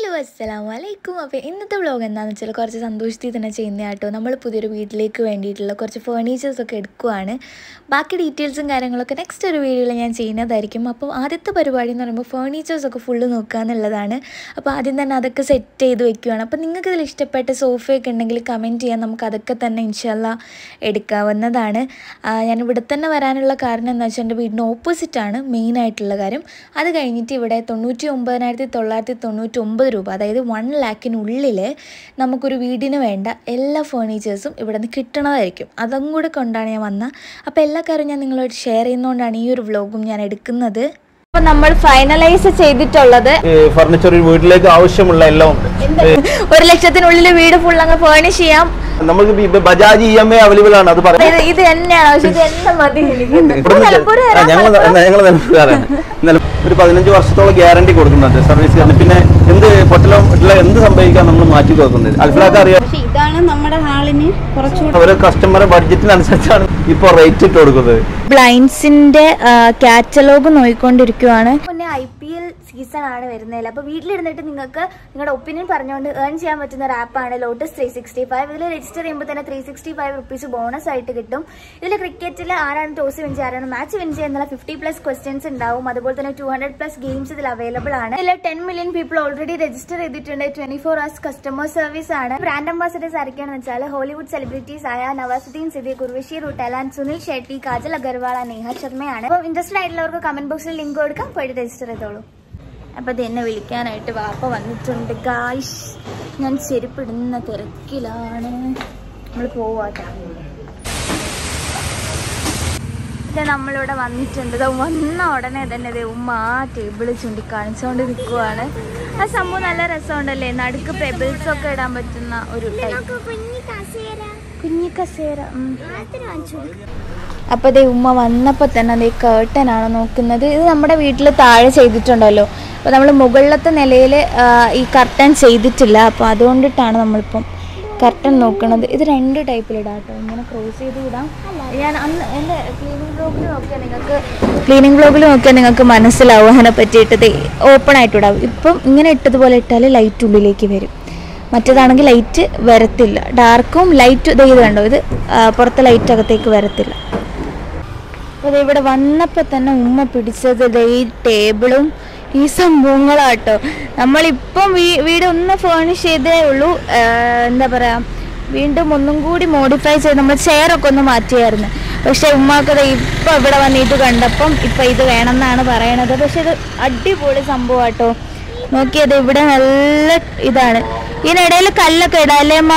അസ്സലാമു അലൈക്കും അപ്പോൾ ഇന്നത്തെ വ്ളോഗ് എന്താണെന്ന് വെച്ചാൽ കുറച്ച് സന്തോഷത്തിൽ തന്നെ ചെയ്യുന്ന കേട്ടോ നമ്മൾ പുതിയൊരു വീട്ടിലേക്ക് വേണ്ടിയിട്ടുള്ള കുറച്ച് ഫേർണിച്ചേഴ്സൊക്കെ എടുക്കുവാണ് ബാക്കി ഡീറ്റെയിൽസും കാര്യങ്ങളൊക്കെ നെക്സ്റ്റ് ഒരു വീഡിയോയിൽ ഞാൻ ചെയ്യുന്നതായിരിക്കും അപ്പോൾ ആദ്യത്തെ പരിപാടി എന്ന് പറയുമ്പോൾ ഫേർണിച്ചേഴ്സൊക്കെ ഫുള്ള് നോക്കുക എന്നുള്ളതാണ് അപ്പോൾ ആദ്യം തന്നെ അതൊക്കെ സെറ്റ് ചെയ്ത് വെക്കുകയാണ് അപ്പോൾ നിങ്ങൾക്ക് ഇതിൽ ഇഷ്ടപ്പെട്ട സോഫയൊക്കെ ഉണ്ടെങ്കിൽ കമൻറ്റ് ചെയ്യാൻ നമുക്ക് അതൊക്കെ തന്നെ ഇൻഷല്ല എടുക്കാവുന്നതാണ് ആ, ഞാൻ ഇവിടെ തന്നെ വരാനുള്ള കാരണം എന്താ വെച്ചാൽ എൻ്റെ വീടിന് ഓപ്പോസിറ്റാണ് മെയിൻ ആയിട്ടുള്ള കാര്യം അത് കഴിഞ്ഞിട്ട് ഇവിടെ തൊണ്ണൂറ്റി ഒമ്പതിനായിരത്തി തൊള്ളായിരത്തി തൊണ്ണൂറ്റി ഒമ്പത് രൂപ അതായത് വൺ ലാക്കിനുള്ളിൽ നമുക്കൊരു വീടിന് വേണ്ട എല്ലാ ഫേർണിച്ചേഴ്സും ഇവിടെ നിന്ന് കിട്ടണതായിരിക്കും അതും കൂടെ കൊണ്ടാണ് ഞാൻ വന്നത് അപ്പോൾ എല്ലാ കാര്യവും ഞാൻ നിങ്ങളോട് ഷെയർ ചെയ്യുന്നതുകൊണ്ടാണ് ഈ ഒരു വ്ലോഗും ഞാൻ എടുക്കുന്നത് അപ്പോൾ നമ്മൾ ഫൈനലൈസ് ചെയ്തിട്ടുള്ളത് ഫർണിച്ചർ വീട്ടിലേക്ക് ആവശ്യമുള്ള എല്ലാം ഉണ്ട് ഒരു ലക്ഷത്തിനുള്ളിൽ വീട് ഫുൾ അങ്ങ് ഫേർണിഷ് ചെയ്യാം നമുക്ക് ഇപ്പൊ Bajaj E M I available ആണ് അത് പറയാം ഇത് ഇത് തന്നെയാണ് പക്ഷെ ഇത് എന്നെ മതി എനിക്ക്. ഇത് നിലമ്പൂര് വരാൻ ഞങ്ങൾ ഞങ്ങൾ നിലമ്പൂരാണ് നില- ഒരു പതിനഞ്ച് വർഷത്തോളം ഗ്യാരണ്ടി കൊടുക്കുന്നുണ്ട് സർവീസ് പിന്നെ എന്ത് പൊട്ടലോ ഇട്ടുള്ള എന്ത് സംഭവിക്കാൻ നമ്മൾ മാറ്റി കൊടുക്കുന്നത് അൽഫലാക്ക് അറിയാം പക്ഷെ ഇതാണ് നമ്മുടെ ഹാളിന് കുറച്ചുകൂടി ഓരോ കസ്റ്റമറെ ബഡ്ജറ്റിനനുസരിച്ചാണ് ഇപ്പൊ റേറ്റ് ഇട്ട് കൊടുക്കുന്നത് ബ്ലൈൻഡ്സിന്റെ കാറ്റലോഗ് നോക്കിക്കൊണ്ടിരിക്കുവാണ് മുന്നേ ഐ പി എൽ സീസൺ ആണ് വരുന്നത് അപ്പോൾ വീട്ടിലിരുന്നിട്ട് നിങ്ങൾക്ക് നിങ്ങളുടെ ഒപ്പീനിയൻ പറഞ്ഞുകൊണ്ട് ഏൺ ചെയ്യാൻ പറ്റുന്ന ഒരു ആപ്പാണ് ലോട്ടസ് ത്രീ സിക്സ്റ്റി ഫൈവ് ഇതിൽ രജിസ്റ്റർ ചെയ്യുമ്പോൾ തന്നെ three sixty five rupees bonus ആയിട്ട് കിട്ടും ഇതിൽ ക്രിക്കറ്റിൽ ആരാണ് ടോസ് വിൻ ചെയ്യുക ആരാണ് മാച്ച് വിൻ ചെയ്യുക എന്നുള്ള ഫിഫ്റ്റി പ്ലസ് ക്വസ്റ്റ്യൻസ് ഉണ്ടാവും അതുപോലെ തന്നെ ടു ഹൺഡ്രഡ് പ്ലസ് ഗെയിംസ് ഇതിൽ അവൈലബിൾ ആണ് ഇതിൽ ten million people already register ചെയ്തിട്ടുണ്ട് twenty four hours customer service ആണ് ബ്രാൻഡ് അംബാസഡേഴ്സ് ആരൊക്കെയാണെന്ന് വെച്ചാൽ ഹോളിവുഡ് സെലിബ്രിറ്റീസ് ആയ നവാസുദ്ദീൻ സിദ്ദീഖ് ഉർവശി റുട്ടലാൻ സുനിൽ ഷെട്ടി കാജൽ അഗർവാൾ നേഹ ശർമ്മയാണ് അപ്പോൾ ഇൻട്രസ്റ്റഡ് ആയിട്ടുള്ളവർക്ക് കമന്റ് ബോക്സിൽ ലിങ്ക് കൊടുക്കാം പോയിട്ട് രജിസ്റ്റർ ചെയ്തോളൂ അപ്പൊ ഇത് എന്നെ വിളിക്കാനായിട്ട് വാപ്പ വന്നിട്ടുണ്ട് ഗായ്സ് ഞാൻ ചെരുപ്പിടുന്ന തിരക്കിലാണ് നമ്മൾ പോവാട്ടാ ഇത് നമ്മളിവിടെ വന്നിട്ടുണ്ട് ഇത് വന്ന ഉടനെ തന്നെ ദേ ഉമ്മ ആ ടേബിള് ചൂണ്ടിക്കാണിച്ചുകൊണ്ട് നിൽക്കുവാണ് ആ സംഭവം നല്ല രസമുണ്ടല്ലേ നടുക്ക് പെബിൾസ് ഒക്കെ ഇടാൻ പറ്റുന്ന ഒരു ടൈപ്പ് കുഞ്ഞി കസേര ഉം. അപ്പൊ ദേ ഉമ്മ വന്നപ്പോ തന്നെ അതേ കേട്ടനാണ് നോക്കുന്നത് ഇത് നമ്മുടെ വീട്ടിൽ താഴെ ചെയ്തിട്ടുണ്ടല്ലോ അപ്പൊ നമ്മൾ മുകളിലത്തെ നിലയിൽ ഈ കർട്ടൻ ചെയ്തിട്ടില്ല അപ്പൊ അതുകൊണ്ടിട്ടാണ് നമ്മളിപ്പം കർട്ടൻ നോക്കണത് ഇത് രണ്ട് ടൈപ്പിലിടാം കേട്ടോ ഇങ്ങനെ ക്രോസ് ചെയ്ത് ഇടാം ഞാൻ അന്ന് എൻ്റെ ക്ലീനിങ് ബ്ലോഗിൽ നോക്കിയാൽ നിങ്ങൾക്ക് ക്ലീനിങ് ബ്ലോഗിൽ നോക്കിയാൽ നിങ്ങൾക്ക് മനസ്സിലാവും അതിനെ പറ്റിയിട്ട് ഓപ്പൺ ആയിട്ട് ഇടാവും ഇപ്പം ഇങ്ങനെ ഇട്ടതുപോലെ ഇട്ടാൽ ലൈറ്റ് ഉള്ളിലേക്ക് വരും മറ്റേതാണെങ്കിൽ ലൈറ്റ് വരത്തില്ല ഡാർക്കും ലൈറ്റ് ഇത് ഇത് കണ്ടോ ഇത് ആ, പുറത്തെ ലൈറ്റ് അകത്തേക്ക് വരത്തില്ല അപ്പോൾ ഇവിടെ വന്നപ്പോൾ തന്നെ ഉമ്മ പിടിച്ചത് ദേ ഈ ടേബിളും ഈ സംഭവങ്ങളാട്ടോ നമ്മളിപ്പം വീ വീട് ഒന്ന് ഫേണിഷ് ചെയ്തേ ഉള്ളൂ ആ, എന്താ പറയുക വീണ്ടും ഒന്നും കൂടി മോഡിഫൈ ചെയ്ത് നമ്മൾ ചെയറൊക്കെ ഒന്ന് മാറ്റിയായിരുന്നു പക്ഷെ ഉമ്മാക്കത് ഇപ്പം ഇവിടെ വന്നിട്ട് കണ്ടപ്പം ഇപ്പം ഇത് വേണമെന്നാണ് പറയണത് പക്ഷെ ഇത് അടിപൊളി സംഭവമാട്ടോ നോക്കിയത് ഇവിടെ നല്ല ഇതാണ് ഇതിനിടയിൽ കല്ലൊക്കെ ഇടാം അല്ലേ അമ്മ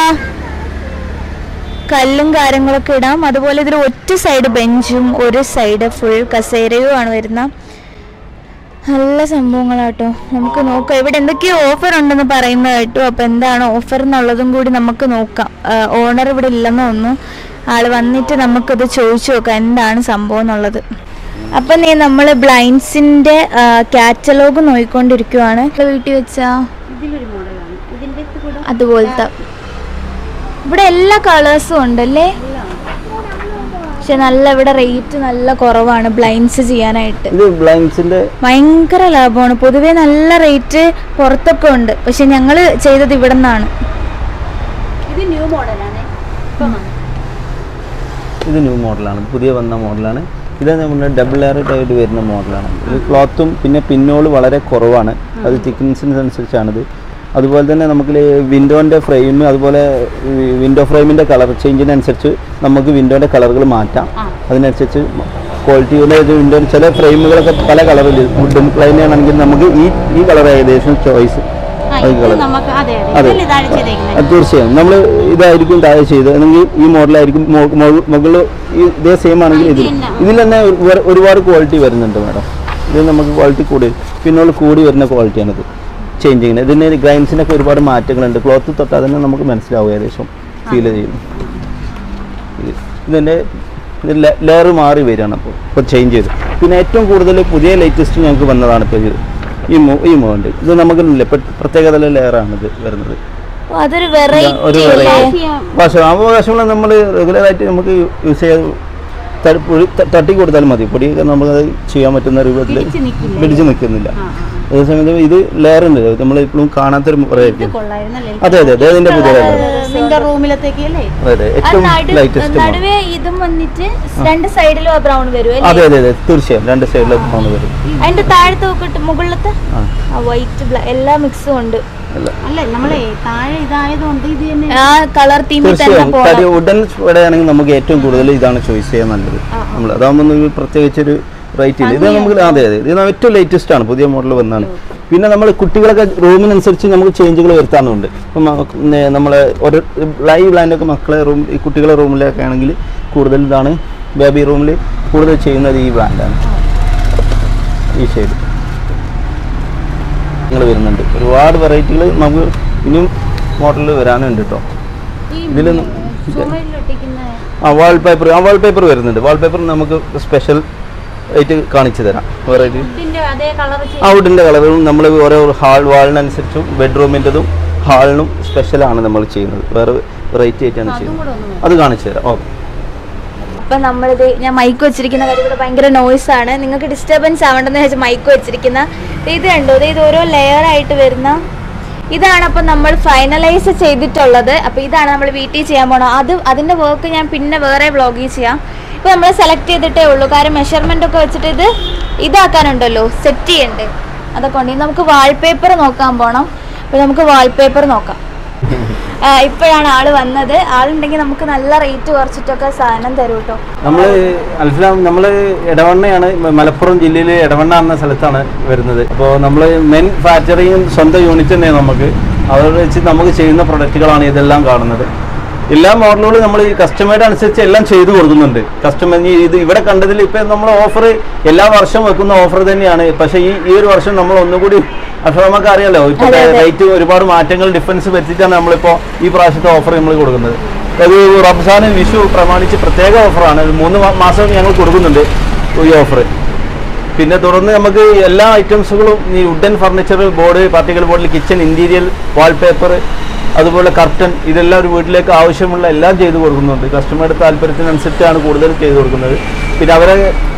കല്ലും കാര്യങ്ങളൊക്കെ ഇടാം അതുപോലെ ഇതിൽ ഒറ്റ സൈഡ് ബെഞ്ചും ഒരു സൈഡ് ഫുൾ കസേരയും ആണ് വരുന്ന നല്ല സംഭവങ്ങളാട്ടോ നമുക്ക് നോക്കാം ഇവിടെ എന്തൊക്കെയോ ഓഫർ ഉണ്ടെന്ന് പറയുന്നത് കേട്ടോ അപ്പോൾ എന്താണ് ഓഫർ എന്നുള്ളതും കൂടി നമുക്ക് നോക്കാം ഓണർ ഇവിടെ ഇല്ലെന്ന് തോന്നുന്നു ആള് വന്നിട്ട് നമുക്കത് ചോദിച്ചു നോക്കാം എന്താണ് സംഭവം എന്നുള്ളത് അപ്പം നീ നമ്മൾ ബ്ലൈൻഡ്സിൻ്റെ കാറ്റലോഗ് നോക്കിക്കൊണ്ടിരിക്കുവാണ് വീട്ടിൽ വെച്ചാ ഇതിലൊരു മോഡലാണ് ഇതിന്റെ കൂടെ അതുപോലത്തെ ഇവിടെ എല്ലാ കളേഴ്സും ഉണ്ടല്ലേ പക്ഷെ നല്ല ഇവിടെ റേറ്റ് നല്ല കുറവാണ് ബ്ലൈൻഡ്സ് ചെയ്യാനായിട്ട് ഇത് ബ്ലൈൻഡ്സിന്റെ ഭയങ്കര ലാഭമാണ് പൊതുവേ നല്ല റേറ്റ് പുറത്തൊക്കെ ഉണ്ട് പക്ഷെ ഞങ്ങൾ ചെയ്തത് ഇവിടെ നിന്നാണ് ഇത് ന്യൂ മോഡലാണ് ഇപ്പം വന്നത്. ഇത് ന്യൂ മോഡലാണ് പുതിയ വന്ന മോഡലാണ് ഇത് നമ്മുടെ ഡബിൾ ലെയർ ആയിട്ട് വരുന്ന മോഡലാണ് ഇത് ക്ലോത്തും പിന്നെ പിന്നോള് വളരെ കുറവാണ് അത് തിക്നെസ്സിനനുസരിച്ചാണിത് അതുപോലെ തന്നെ നമുക്ക് വിൻഡോൻ്റെ ഫ്രെയിം അതുപോലെ വിൻഡോ ഫ്രെയിമിൻ്റെ കളർ ചേഞ്ചിനനുസരിച്ച് നമുക്ക് വിൻഡോൻ്റെ കളറുകൾ മാറ്റാം അതിനനുസരിച്ച് ക്വാളിറ്റി വിൻഡോ ചില ഫ്രെയിമുകളൊക്കെ പല കളറിൽ വുഡൻ പ്ലൈൻ ആണെങ്കിൽ നമുക്ക് ഈ ഈ കളർ ഏകദേശം ചോയ്സ് ആ, അത് ഇത് കളർ നമുക്ക് അതെ അതെ അതെ. ഇതിൽ ഇതാണ് ചെയ്തേക്കുന്നത് അത് തീർച്ചയായും നമ്മൾ ഇതായിരിക്കും താഴെ ചെയ്ത് അല്ലെങ്കിൽ ഈ മോഡലായിരിക്കും മുകളിൽ ഇതേ സെയിം ആണെങ്കിൽ ഇതിൽ ഇതിൽ തന്നെ ഒരു- ഒരുപാട് ക്വാളിറ്റി വരുന്നുണ്ട് മാഡം ഇത് നമുക്ക് ക്വാളിറ്റി കൂടി പിന്നോട് കൂടി വരുന്ന ക്വാളിറ്റിയാണിത് ചേഞ്ചിങ്ങിന് ഇതിന് ഗ്രൈൻസിനൊക്കെ ഒരുപാട് മാറ്റങ്ങളുണ്ട് ക്ലോത്ത് തൊട്ടാൽ തന്നെ നമുക്ക് മനസ്സിലാവും ഏകദേശം ഫീൽ ചെയ്യും ഇത് ഇതിൻ്റെ ഇത് ലെയർ മാറി വരികയാണ് അപ്പോൾ ഇപ്പോൾ ചേഞ്ച് ചെയ്ത് പിന്നെ ഏറ്റവും കൂടുതൽ പുതിയ ലേറ്റസ്റ്റ് ഞങ്ങൾക്ക് വന്നതാണ് ഇപ്പോൾ ഇത് ഈ മോ ഈ മോഡൽ ഇത് നമുക്ക് പ്രത്യേകത ലെയറാണ് ഇത് വരുന്നത് ഓ, അതൊരു ഒരു വെറൈറ്റി variety. പക്ഷേ അവകാശങ്ങൾ നമ്മൾ റെഗുലറായിട്ട് നമുക്ക് യൂസ് ചെയ്യാൻ ത- പൊടി ത- തട്ടി കൊടുത്താൽ മതി പൊടിയൊക്കെ നമുക്കത് ചെയ്യാൻ പറ്റുന്ന രൂപത്തിൽ പിടിച്ച് നിൽക്കില്ല. പിടിച്ച് നിൽക്കുന്നില്ല അതേ സമയത്ത് ഇത് ലെയർ ഉണ്ട് നമ്മൾ ഇപ്പോഴും കാണാത്തൊരു വെറൈറ്റി കൊള്ളായിരുന്നല്ലേ അതെ അതെ അതെ അതിന്റെ പുതിയ കളർ നിന്റെ റൂമിലത്തേക്ക് അല്ലേ അതെ അതെ ഏറ്റവും ലൈറ്റസ്റ്റ് നടുവേ ഇതും വന്നിട്ട് രണ്ട് സൈഡിലും ബ്രൗൺ വരും അല്ലേ അതെ അതെ അതെ തീർച്ചയായും രണ്ട് സൈഡിലും ബ്രൗൺ വരും അതിന്റെ താഴത്തെ നോക്കിട്ട് മുകളിലത്തെ ആ ആ വൈറ്റ് എല്ലാ മിക്സും ഉണ്ട് അല്ല അല്ലേ നമ്മളെ താഴെ ഇതായതുകൊണ്ട് ഇത് തന്നെ ആ കളർ തീമിൽ തന്നെ തീർച്ചയായും പോകണം തടി ഉടൻ ഇവിടെയാണെങ്കിൽ നമുക്ക് ഏറ്റവും കൂടുതൽ ഇതാണ് ചോയ്സ് ചെയ്യാൻ നല്ലത് നമ്മൾ അതാകുമ്പോൾ ഒരു പ്രത്യേകിച്ച് ഒരു റേറ്റ് ഇല്ല ഇത് നമുക്ക് അതെ അതെ ഇത് ഏറ്റവും ലേറ്റസ്റ്റ് ആണ് പുതിയ മോഡൽ വന്നാണ് പിന്നെ നമ്മൾ കുട്ടികളൊക്കെ റൂമിനനുസരിച്ച് നമുക്ക് ചേഞ്ചുകൾ വരുത്താറുണ്ട് ഇപ്പം നമ്മൾ ഒരു ലൈവ് ലാൻഡൊക്കെ മക്കളെ റൂം ഈ കുട്ടികളെ റൂമിലൊക്കെ ആണെങ്കിൽ കൂടുതൽ ഇതാണ് ബേബി റൂമിൽ കൂടുതൽ ചെയ്യുന്നത് ഈ ബ്രാൻഡാണ് ഈ ഷെയ്ഡ് നിങ്ങൾ വരുന്നുണ്ട് ഒരുപാട് വെറൈറ്റികൾ നമുക്ക് ഇനിയും മോഡലിൽ വരാനുണ്ട് കേട്ടോ ഇതിലൊന്നും ചുമരിലൊട്ടിക്കുന്ന ആ വാൾപേപ്പർ ആ വാൾപേപ്പർ വരുന്നുണ്ട് വാൾപേപ്പർ നമുക്ക് സ്പെഷ്യൽ ആയിട്ട് കാണിച്ചു തരാം വെറൈറ്റി ഇതിന്റെ അതേ കളർ ആ വുഡിൻ്റെ കളറും നമ്മൾ ഓരോ ഹാൾ വാളിനനുസരിച്ചും ബെഡ്റൂമിൻ്റെതും ഹാളിനും സ്പെഷ്യലാണ് നമ്മൾ ചെയ്യുന്നത് വേറെ വെറൈറ്റി ആയിട്ടാണ് ചെയ്യുന്നത് കൂടെ ഒന്ന് അത് കാണിച്ചു തരാം ഓക്കെ അപ്പൊ നമ്മളിത് ഞാൻ മൈക്ക് വെച്ചിരിക്കുന്ന കാര്യം ഇവിടെ ഭയങ്കര നോയ്സ് ആണ് നിങ്ങൾക്ക് ഡിസ്റ്റർബൻസ് ആവണ്ടെന്ന് വെച്ചാൽ മൈക്ക് വെച്ചിരിക്കുന്ന ദേ ഇത് കണ്ടോ ദേ ഇത് ഓരോ ലെയർ ആയിട്ട് വരുന്ന ഇതാണ് അപ്പം നമ്മൾ ഫൈനലൈസ് ചെയ്തിട്ടുള്ളത് അപ്പോൾ ഇതാണ് നമ്മൾ വീട്ടിൽ ചെയ്യാൻ പോണത് അത് അതിൻ്റെ വർക്ക് ഞാൻ പിന്നെ വേറെ വ്ളോഗിൽ ചെയ്യാം ഇപ്പോൾ നമ്മൾ സെലക്ട് ചെയ്തിട്ടേ ഉള്ളൂ കാരണം മെഷർമെൻ്റ് ഒക്കെ വെച്ചിട്ട് ഇത് ഇതാക്കാനുണ്ടല്ലോ സെറ്റ് ചെയ്യണ്ടേ അതൊക്കെ ഉണ്ട് ഇനി നമുക്ക് വാൾപേപ്പർ നോക്കാൻ പോകണം അപ്പോൾ നമുക്ക് വാൾപേപ്പർ നോക്കാം ആ, ഇപ്പോഴാണ് ആള് വന്നത് ആളുണ്ടെങ്കിൽ നമുക്ക് നല്ല റേറ്റ് കുറച്ചിട്ടൊക്കെ സാധനം തരും കേട്ടോ നമ്മൾ അൽഫലാം നമ്മൾ ഇടവണ്ണയാണ് മ- മലപ്പുറം ജില്ലയിൽ ഇടവണ്ണ എന്ന സ്ഥലത്താണ് വരുന്നത് അപ്പോൾ നമ്മൾ മെൻ ഫാക്ടറിയും സ്വന്തം യൂണിറ്റ് തന്നെയാണ് നമുക്ക് അവർ വെച്ച് നമുക്ക് ചെയ്യുന്ന പ്രൊഡക്റ്റുകളാണ് ഇതെല്ലാം കാണുന്നത് എല്ലാ മോഡലുകളും നമ്മൾ ഈ കസ്റ്റമറുടെ അനുസരിച്ച് എല്ലാം ചെയ്തു കൊടുക്കുന്നുണ്ട് കസ്റ്റമർ ഇത് ഇവിടെ കണ്ടതിൽ ഇപ്പം നമ്മൾ ഓഫർ എല്ലാ വർഷവും വെക്കുന്ന ഓഫർ തന്നെയാണ് പക്ഷേ ഈ ഈ ഒരു വർഷം നമ്മൾ ഒന്നുകൂടി അപ്പോൾ നമുക്ക് അറിയാലോ ഇപ്പോഴത്തെ അതെ, അതെ. റേറ്റ് ഒരുപാട് മാറ്റങ്ങൾ ഡിഫറൻസ് വരുത്തിയിട്ടാണ് നമ്മളിപ്പോൾ ഈ പ്രാവശ്യത്തെ ഓഫർ നമ്മൾ കൊടുക്കുന്നത് ഒരു റംസാൻ വിഷു പ്രമാണിച്ച് പ്രത്യേക ഓഫറാണ് ഒരു മൂന്ന് മാ- മാസം ഞങ്ങൾ കൊടുക്കുന്നുണ്ട് ഈ ഓഫർ പിന്നെ തുടർന്ന് നമുക്ക് എല്ലാ ഐറ്റംസുകളും ഈ വുഡൻ ഫർണിച്ചർ ബോർഡ് പാർട്ടിക്കൽ ബോർഡിൽ കിച്ചൺ ഇന്റീരിയൽ വാൾപേപ്പർ അതുപോലെ കർട്ടൻ ഇതെല്ലാം ഒരു വീട്ടിലേക്ക് ആവശ്യമുള്ള എല്ലാം ചെയ്തു കൊടുക്കുന്നുണ്ട് കസ്റ്റമറുടെ താല്പര്യത്തിനനുസരിച്ചാണ് കൂടുതൽ ചെയ്തു കൊടുക്കുന്നത് പിന്നെ അവരെ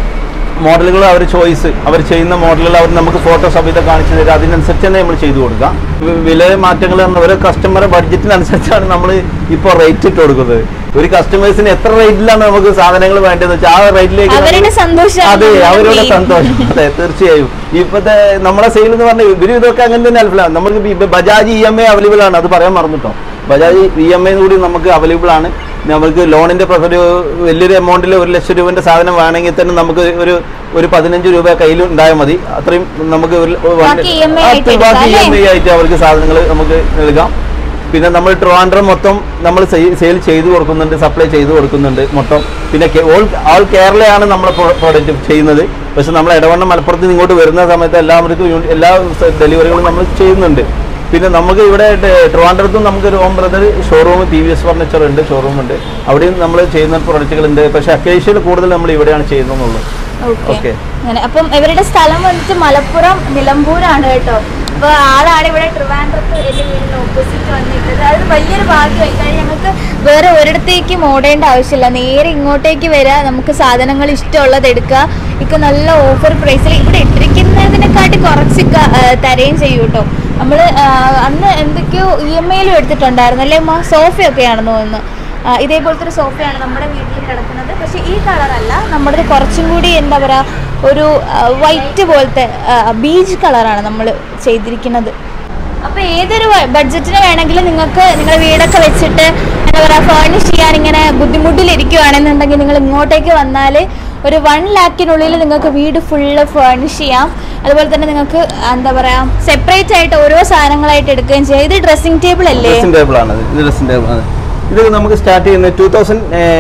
മോഡലുകൾ അവർ ചോയ്സ് അവർ ചെയ്യുന്ന മോഡലുകൾ അവർ നമുക്ക് ഫോട്ടോ സഹിതം കാണിച്ചു തരും അതിനനുസരിച്ച് തന്നെ നമ്മൾ ചെയ്തു കൊടുക്കാം വി- വില മാറ്റങ്ങൾ പറഞ്ഞാൽ ഓരോ കസ്റ്റമറെ ബഡ്ജറ്റിനനുസരിച്ചാണ് നമ്മൾ ഇപ്പോൾ റേറ്റ് ഇട്ട് കൊടുക്കുന്നത് ഒരു കസ്റ്റമേഴ്സിന് എത്ര റേറ്റിലാണ് നമുക്ക് സാധനങ്ങൾ വേണ്ടതെന്ന് വെച്ചാൽ ആ റേറ്റിലേക്ക് അവരുടെ സന്തോഷം അതെ അവരുടെ സന്തോഷം അതെ തീർച്ചയായും ഇപ്പോഴത്തെ നമ്മളെ സെയിൽ എന്ന് പറഞ്ഞാൽ ഇവരും ഇതൊക്കെ അങ്ങനെ തന്നെ അൽഫലാണ് നമുക്ക് ഇപ്പൊ Bajaj E M I available ആണ് അത് പറയാൻ മറന്നിട്ടോ ബജാജ് ഇ എം ഐ കൂടി നമുക്ക് അവൈലബിൾ ആണ് നമുക്ക് ലോണിന്റെ പ്ര- ഒരു വലിയൊരു എമൗണ്ടിൽ ഒരു ലക്ഷം രൂപന്റെ സാധനം വേണമെങ്കിൽ തന്നെ നമുക്ക് ഒരു ഒരു പതിനഞ്ച് രൂപ കയ്യിൽ ഉണ്ടായാൽ മതി അത്രയും നമുക്ക് ഒരു- ഒരു വൺ- ബാക്കി EMI ആ, ആയിട്ട് ബാക്കി ഇ എടുക്കാം, എം ഐ ആയിട്ട് അവർക്ക് സാധനങ്ങൾ നമുക്ക് നൽകാം പിന്നെ നമ്മൾ ട്രിവാൻഡ്രം മൊത്തം നമ്മൾ സെയിൽ ചെയ്തു കൊടുക്കുന്നുണ്ട് സപ്ലൈ ചെയ്തു കൊടുക്കുന്നുണ്ട് മൊത്തം പിന്നെ കേ- ഓൾ ആൾ കേരളയാണ് നമ്മൾ പ്രോഡക്റ്റ് ചെയ്യുന്നത് പക്ഷെ നമ്മൾ ഇടവണ്ണം മലപ്പുറത്ത് നിന്ന് ഇങ്ങോട്ട് വരുന്ന സമയത്ത് എല്ലാവർക്കും യൂണി- എല്ലാ ഡെലിവറികളും നമ്മൾ ചെയ്യുന്നുണ്ട് പിന്നെ നമുക്ക് ഇവിടെ ടെ- ട്രിവാൻഡ്രത്തും നമുക്കൊരു Om brother showroom P V S furniture ഉണ്ട് ഷോറൂം ഉണ്ട് അവിടെയും നമ്മൾ ചെയ്യുന്ന പ്രൊഡക്റ്റുകളുണ്ട് പക്ഷെ അക്കേഷ്യയിൽ കൂടുതൽ നമ്മൾ ഇവിടെയാണ് ചെയ്യുന്നതെന്നുള്ളൂ ഓക്കെ ഓക്കെ അങ്ങനെ അപ്പം ഇവരുടെ സ്ഥലം വന്നിട്ട് മലപ്പുറം നിലമ്പൂരാണ് കേട്ടോ അപ്പൊ ആളാണ് ഇവിടെ ട്രിവാൻഡ്രത്ത് എന്റെ വീടിന് ഓപ്പോസിറ്റ് വന്നിട്ടത് അത് വലിയൊരു ഭാഗ്യമായി കാര്യം ഞങ്ങൾക്ക് വേറെ ഒരിടത്തേക്കും ഓടേണ്ട ആവശ്യമില്ല നേരെ ഇങ്ങോട്ടേക്ക് വരിക നമുക്ക് സാധനങ്ങൾ ഇഷ്ടമുള്ളത് എടുക്കുക ഇപ്പൊ നല്ല ഓഫർ പ്രൈസിൽ ഇവിടെ ഇട്ടിരിക്കുന്നതിനെക്കാട്ടി കുറച്ച് ക- ആ, തരുകയും ചെയ്യും കേട്ടോ നമ്മൾ അന്ന് എന്തൊക്കെയോ ഇ എം ഐയിലും എടുത്തിട്ടുണ്ടായിരുന്നു അല്ലേ അമ്മ സോഫയൊക്കെയാണെന്ന് തോന്നുന്നു ആ, ഇതേപോലത്തെ ഒരു സോഫയാണ് നമ്മുടെ വീട്ടിൽ കിടക്കുന്നത് പക്ഷേ ഈ കളറല്ല നമ്മുടെ കുറച്ചും കൂടി എന്താ പറയുക ഒരു വൈറ്റ് പോലത്തെ ബീച്ച് കളറാണ് നമ്മൾ ചെയ്തിരിക്കുന്നത് അപ്പോൾ ഏതൊരു ബഡ്ജറ്റിന് വേണമെങ്കിലും നിങ്ങൾക്ക് നിങ്ങളുടെ വീടൊക്കെ വെച്ചിട്ട് എന്താ പറയുക ഫേർണിഷ് ചെയ്യാൻ ഇങ്ങനെ ബുദ്ധിമുട്ടിലിരിക്കുകയാണെന്നുണ്ടെങ്കിൽ നിങ്ങൾ ഇങ്ങോട്ടേക്ക് വന്നാൽ ഒരു വൺ ലാക്കിനുള്ളിൽ നിങ്ങൾക്ക് വീട് ഫുള്ള് ഫേർണിഷ് ചെയ്യാം അതുപോലെ തന്നെ നിങ്ങൾക്ക് എന്താ പറയുക സെപ്പറേറ്റ് ആയിട്ട് ഓരോ സാധനങ്ങളായിട്ട് എടുക്കുകയും ചെയ്യാം ഇത് ഡ്രസ്സിംഗ് ടേബിൾ അല്ലേ ഡ്രസ്സിംഗ് ടേബിൾ ആണ് ഇത് ഡ്രസ്സിംഗ് ടേബിൾ ആണ് ഇത് നമുക്ക് സ്റ്റാർട്ട് ചെയ്യുന്നത് ടൂ തൗസൻഡ്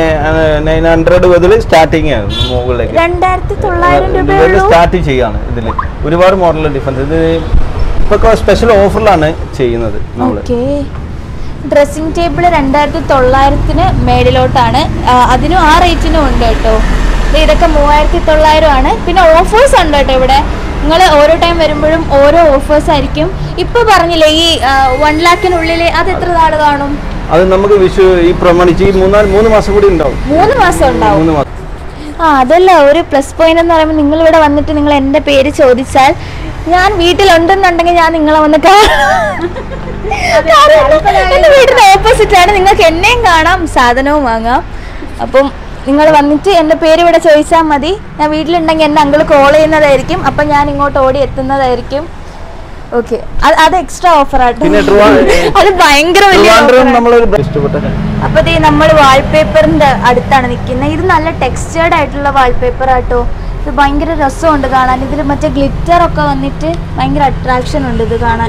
നയൻ ഹൺഡ്രഡ് മുതൽ സ്റ്റാർട്ടിങ് ആണ് മുകളിലേക്ക് രണ്ടായിരത്തി തൊള്ളായിരം രൂപയുള്ളൂ സ്റ്റാർട്ട് ചെയ്യാണ് ഇതിൽ ഒരുപാട് മോഡൽ ഡിഫറൻസ് ഇത് ഇപ്പൊ സ്പെഷ്യൽ ഓഫറിലാണ് ചെയ്യുന്നത് നമ്മൾ ഓക്കെ ഡ്രസ്സിംഗ് ടേബിൾ രണ്ടായിരത്തി തൊള്ളായിരത്തിന് മേളിലോട്ടാണ് ആ, അതിനും ആ റേറ്റിനും ഉണ്ട് കേട്ടോ ദേ ഇതൊക്കെ മൂവായിരത്തി തൊള്ളായിരം ആണ് പിന്നെ ഓഫേഴ്സ് ഉണ്ട് കേട്ടോ ഇവിടെ നിങ്ങൾ ഓരോ ടൈം വരുമ്പോഴും ഓരോ ഓഫേഴ്സ് ആയിരിക്കും ഇപ്പൊ പറഞ്ഞില്ലേ ഈ വൺ ലാക്കിനുള്ളിൽ അത് എത്ര നാൾ കാണും അത് നമുക്ക് വിഷു ഈ പ്രമാണിച്ച് ഈ മൂന്നാല് മൂന്ന് മാസം കൂടി ഉണ്ടാവും മൂന്ന് മാസം ഉണ്ടാവും മൂന്ന് മാസം ആ അതല്ല ഒരു പ്ലസ് പോയിന്റ് എന്ന് പറയുമ്പോൾ നിങ്ങൾ ഇവിടെ വന്നിട്ട് നിങ്ങൾ എൻ്റെ പേര് ചോദിച്ചാൽ ഞാൻ വീട്ടിലുണ്ടെന്നുണ്ടെങ്കിൽ ഞാൻ നിങ്ങളെ വന്ന് കാണാം കാരണം എന്റെ വീടിന്റെ ഓപ്പോസിറ്റ് ആണ് നിങ്ങൾക്ക് എന്നെയും കാണാം സാധനവും വാങ്ങാം അപ്പം നിങ്ങൾ വന്നിട്ട് എൻ്റെ പേര് ഇവിടെ ചോദിച്ചാൽ മതി ഞാൻ വീട്ടിലുണ്ടെങ്കിൽ എന്നെ അങ്കിൾ കോൾ ചെയ്യുന്നതായിരിക്കും അപ്പം ഞാൻ ഇങ്ങോട്ട് ഓടി എത്തുന്നതായിരിക്കും ഓക്കെ അത് എക്സ്ട്രാ ഓഫർ ആട്ടോ പിന്നെ ട്രിവാ- അത് ഭയങ്കര വലിയ ട്രിവാൻഡ്രം offer ആണ്. നമ്മളൊരു ഇഷ്ടപ്പെട്ട അപ്പൊ ദേ നമ്മൾ വാൾപേപ്പറിന്റെ അടുത്താണ് നിൽക്കുന്നത് ഇത് നല്ല ടെക്സ്റ്റേർഡ് ആയിട്ടുള്ള വാൾപേപ്പർ ആട്ടോ ഇത് ഭയങ്കര രസമുണ്ട് കാണാൻ ഇതിൽ മറ്റേ ഗ്ലിറ്റർ ഒക്കെ വന്നിട്ട് ഭയങ്കര അട്രാക്ഷൻ ഉണ്ട് ഇത് കാണാൻ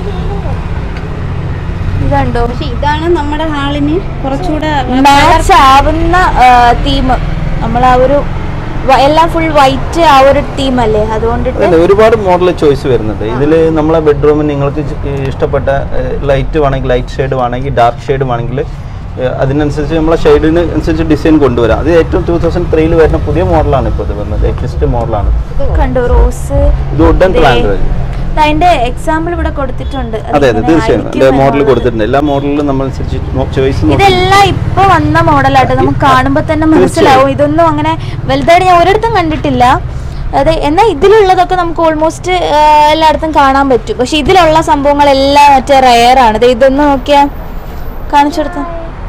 ഇതുണ്ടോ പക്ഷെ ഇതാണ് നമ്മുടെ ഹാളിന് കുറച്ചുകൂടെ മാച്ച് ആവുന്ന തീം നമ്മൾ ആ ഒരു വ- എല്ലാം ഫുൾ വൈറ്റ് ആ ഒരു തീം അല്ലേ അതുകൊണ്ടിട്ട് അല്ല ഒരുപാട് മോഡൽ ചോയ്സ് വരുന്നുണ്ട് ഇതിൽ നമ്മളെ ബെഡ്റൂമിൽ നിങ്ങൾക്ക് ച- ഇഷ്ടപ്പെട്ട ലൈറ്റ് വേണമെങ്കിൽ ലൈറ്റ് ഷെയ്ഡ് വേണമെങ്കിൽ ഡാർക്ക് ഷെയ്ഡ് വേണമെങ്കിൽ ഏഹ്, അതിനനുസരിച്ച് നമ്മളെ ഷെയ്ഡിന് അനുസരിച്ച് ഡിസൈൻ കൊണ്ടുവരാം അത് ഏറ്റവും ടൂ തൗസൻഡ് ത്രീയിൽ വരുന്ന പുതിയ മോഡലാണ് ഇപ്പോൾ ഇത് വരുന്നത് ലേറ്റസ്റ്റ് മോഡലാണ് കണ്ടു റോസ് ഇത് വുഡൻ പ്ലാന്റ് വരും അതിന്റെ എക്സാമ്പിൾ ഇവിടെ കൊടുത്തിട്ടുണ്ട് അത് അതെ അതെ ഇങ്ങനെ തീർച്ചയായും ആയിരിക്കും അതിന്റെ മോഡൽ എന്നുള്ളത്. കൊടുത്തിട്ടുണ്ട് എല്ലാ മോഡലിലും നമ്മൾ അനുസരിച്ച് ചോയ്സ് ഇതെല്ലാം ഇപ്പൊ വന്ന മോഡലാട്ടോ നമുക്ക് കാണുമ്പോൾ തന്നെ മനസ്സിലാവും ഇതൊന്നും അങ്ങനെ വലുതായിട്ട് ഞാൻ ഒരിടത്തും കണ്ടിട്ടില്ല അതെ എന്നാൽ ഇതിലുള്ളതൊക്കെ നമുക്ക് ഓൾമോസ്റ്റ് എല്ലായിടത്തും കാണാൻ പറ്റും പക്ഷെ ഇതിലുള്ള സംഭവങ്ങളെല്ലാം മറ്റേ റയർ ആണ് ദേ ഇതൊന്ന് നോക്കിയാ കാണിച്ചു കൊടുത്ത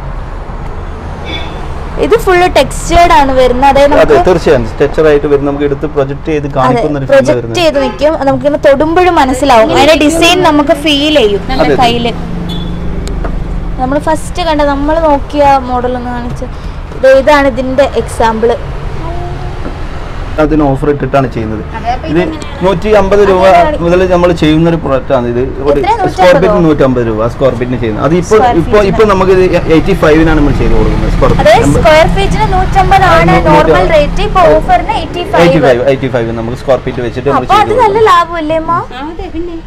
ഇത് ഫുള്ള് ടെക്സ്റ്റേർഡ് ആണ് വരുന്നത് അതായത് അതെ നമുക്ക് തീർച്ചയായും സ്ട്രെച്ചർ ആയിട്ട് വരും നമുക്ക് എടുത്ത് പ്രൊജക്ട് ചെയ്ത് കാണിക്കുന്ന ഒരു ഫീൽ പ്രൊജക്ട് വരുന്നത് ചെയ്ത് നിൽക്കും നമുക്കിങ്ങനെ തൊടുമ്പോഴും മനസ്സിലാവും അതിന്റെ ഡിസൈൻ നമുക്ക് ഫീൽ ചെയ്യും അതെ, അതെ. കയ്യില് നമ്മൾ ഫസ്റ്റ് കണ്ട നമ്മൾ നോക്കിയ മോഡൽ ഒന്ന് കാണിച്ച് ദേ ഇതാണ് ഇതിന്റെ എക്സാമ്പിള് അതിന് ഓഫർ ഇട്ടിട്ടാണ് ചെയ്യുന്നത് ഇത് നൂറ്റി അമ്പത് രൂപ മുതൽ നമ്മൾ ചെയ്യുന്ന ഒരു പ്രൊഡക്റ്റ് ആണ് ഇത് ഒരു എത്രയാ? സ്ക്വയർ ഫീറ്റ് 150 നൂറ്റി അമ്പത് രൂപ സ്ക്വയർ ഫീറ്റിന് ചെയ്യുന്നത് അത് ഇപ്പോൾ Square ഇപ്പോൾ feet ഇപ്പോൾ നമുക്ക് എയ്റ്റി ഫൈവിനാണ് നമ്മൾ ചെയ്ത് കൊടുക്കുന്നത് സ്ക്വയർ അതായത് ഫീറ്റ് സ്ക്വയർ ഫീറ്റിന് നൂറ്റമ്പതാണ് നൂറ്റി നോർമൽ അമ്പത്. റേറ്റ് ഇപ്പൊ ഓഫറിന് eighty eighty five five eighty five നമുക്ക് സ്ക്വയർ ഫീറ്റ് വെച്ചിട്ട് നമ്മൾ അപ്പൊ അത് ചെയ്ത് നല്ല കൊടുക്കുന്നത് ലാഭമല്ലേ അമ്മ അതെ പിന്നെ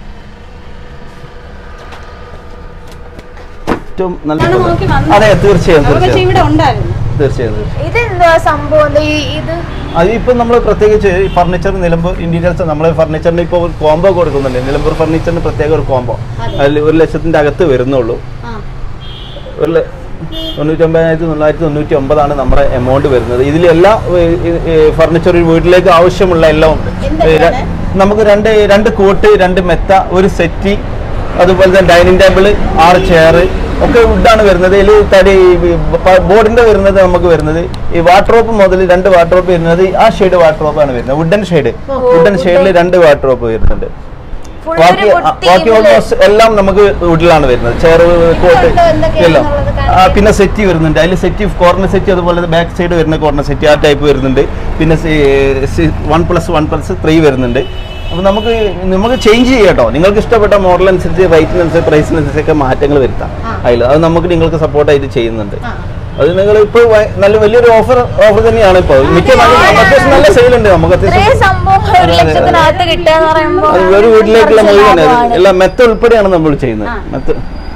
ഏറ്റവും നല്ല ആണ് നോക്കി വന്നത്. അതെ തീർച്ചയായും നമുക്ക് പക്ഷെ തീർച്ചയായും ഇവിടെ ഉണ്ടായിരുന്നു തീർച്ചയായും തീർച്ചയായും ഇത് എന്താ സംഭവം എന്താ ഈ ഇത് അതിപ്പോൾ നമ്മൾ പ്രത്യേകിച്ച് ഫർണിച്ചർ നിലമ്പൂർ ഇന്റീരിയൽസ് നമ്മൾ ഫർണിച്ചറിന് ഇപ്പോൾ ഒരു കോംബോ കൊടുക്കുന്നുണ്ട് നിലമ്പൂർ ഫർണിച്ചറിന് പ്രത്യേക ഒരു കോംബോ അതെ. അതിൽ ഒരു ലക്ഷത്തിന്റെ അകത്ത് വരുന്നുള്ളൂ ആ ഒരു ല- തൊണ്ണൂറ്റൊമ്പതിനായിരത്തി തൊള്ളായിരത്തി തൊണ്ണൂറ്റി ഒമ്പതാണ് നമ്മുടെ എമൗണ്ട് വരുന്നത് ഇതിലെല്ലാം ഫർണിച്ചർ ഒരു വീട്ടിലേക്ക് ആവശ്യമുള്ള എല്ലാം ഉണ്ട് ഏ, ര- നമുക്ക് രണ്ട് രണ്ട് കോട്ട് രണ്ട് മെത്ത ഒരു സെറ്റി അതുപോലെ തന്നെ ഡൈനിങ് ടേബിൾ ആറ് ചെയർ ഒക്കെ വുഡാണ് വരുന്നത് ഇതിൽ തടി ബോർഡിന്റെ വരുന്നത് നമുക്ക് വരുന്നത് ഈ വാട്രോപ്പ് മുതൽ രണ്ട് വാട്രോപ്പ് വരുന്നത് ആ ഷെയ്ഡ് വാട്രോപ്പാണ് വരുന്നത് വുഡൻ ഷെയ്ഡ് വുഡൻ ഷെയ്ഡിൽ രണ്ട് വാട്രോപ്പ് വരുന്നുണ്ട് full ബാക്കി ഒരു ആ, ബാക്കി theme ല് ഓൾമോസ്റ്റ് എല്ലാം നമുക്ക് വുഡിലാണ് വരുന്നത് ചെയർ കോട്ട് ഇതുണ്ടോ എന്തൊക്കെയാണെന്നുള്ളത് എല്ലാം കാണിച്ച് ആ, പിന്നെ സെറ്റ് വരുന്നുണ്ട് അതിൽ സെറ്റ് കോർണർ സെറ്റ് അതുപോലെ ബാക്ക് സൈഡ് വരുന്ന കോർണർ സെറ്റ് ആ ടൈപ്പ് വരുന്നുണ്ട് പിന്നെ one plus one plus three വരുന്നുണ്ട് അപ്പോൾ നമുക്ക് നമുക്ക് ചേഞ്ച് ചെയ്യാം കേട്ടോ നിങ്ങൾക്ക് ഇഷ്ടപ്പെട്ട മോഡൽ അനുസരിച്ച് റേറ്റിനനുസരിച്ച് പ്രൈസിനനുസരിച്ചൊക്കെ മാറ്റങ്ങൾ വരുത്താം ആ. അതിൽ അത് നമുക്ക് നിങ്ങൾക്ക് സപ്പോർട്ടായിട്ട് ചെയ്യുന്നുണ്ട് ആ. അത് നിങ്ങൾ ഇപ്പോൾ നല്ല വലിയൊരു ഓഫർ ഓഫർ തന്നെയാണ് ഇപ്പോൾ മിക്ക നല്ല- അത്യാവശ്യം നല്ല സെയിൽ ഉണ്ട് നമുക്ക് ഇത്രയും അത്യാവശ്യം സംഭവങ്ങൾ ഒരു അതെ, അതെ, അതെ. ലക്ഷത്തിനകത്ത് കിട്ടുക എന്ന് പറയുമ്പോ അത് ഒരു വീട്ടിലേക്കുള്ള കുറച്ച് മുഴുവൻ ലാഭമാണ്. എല്ലാം മെത്ത ഉൾപ്പെടെയാണ് നമ്മൾ ചെയ്യുന്നത് ആ. മെത്ത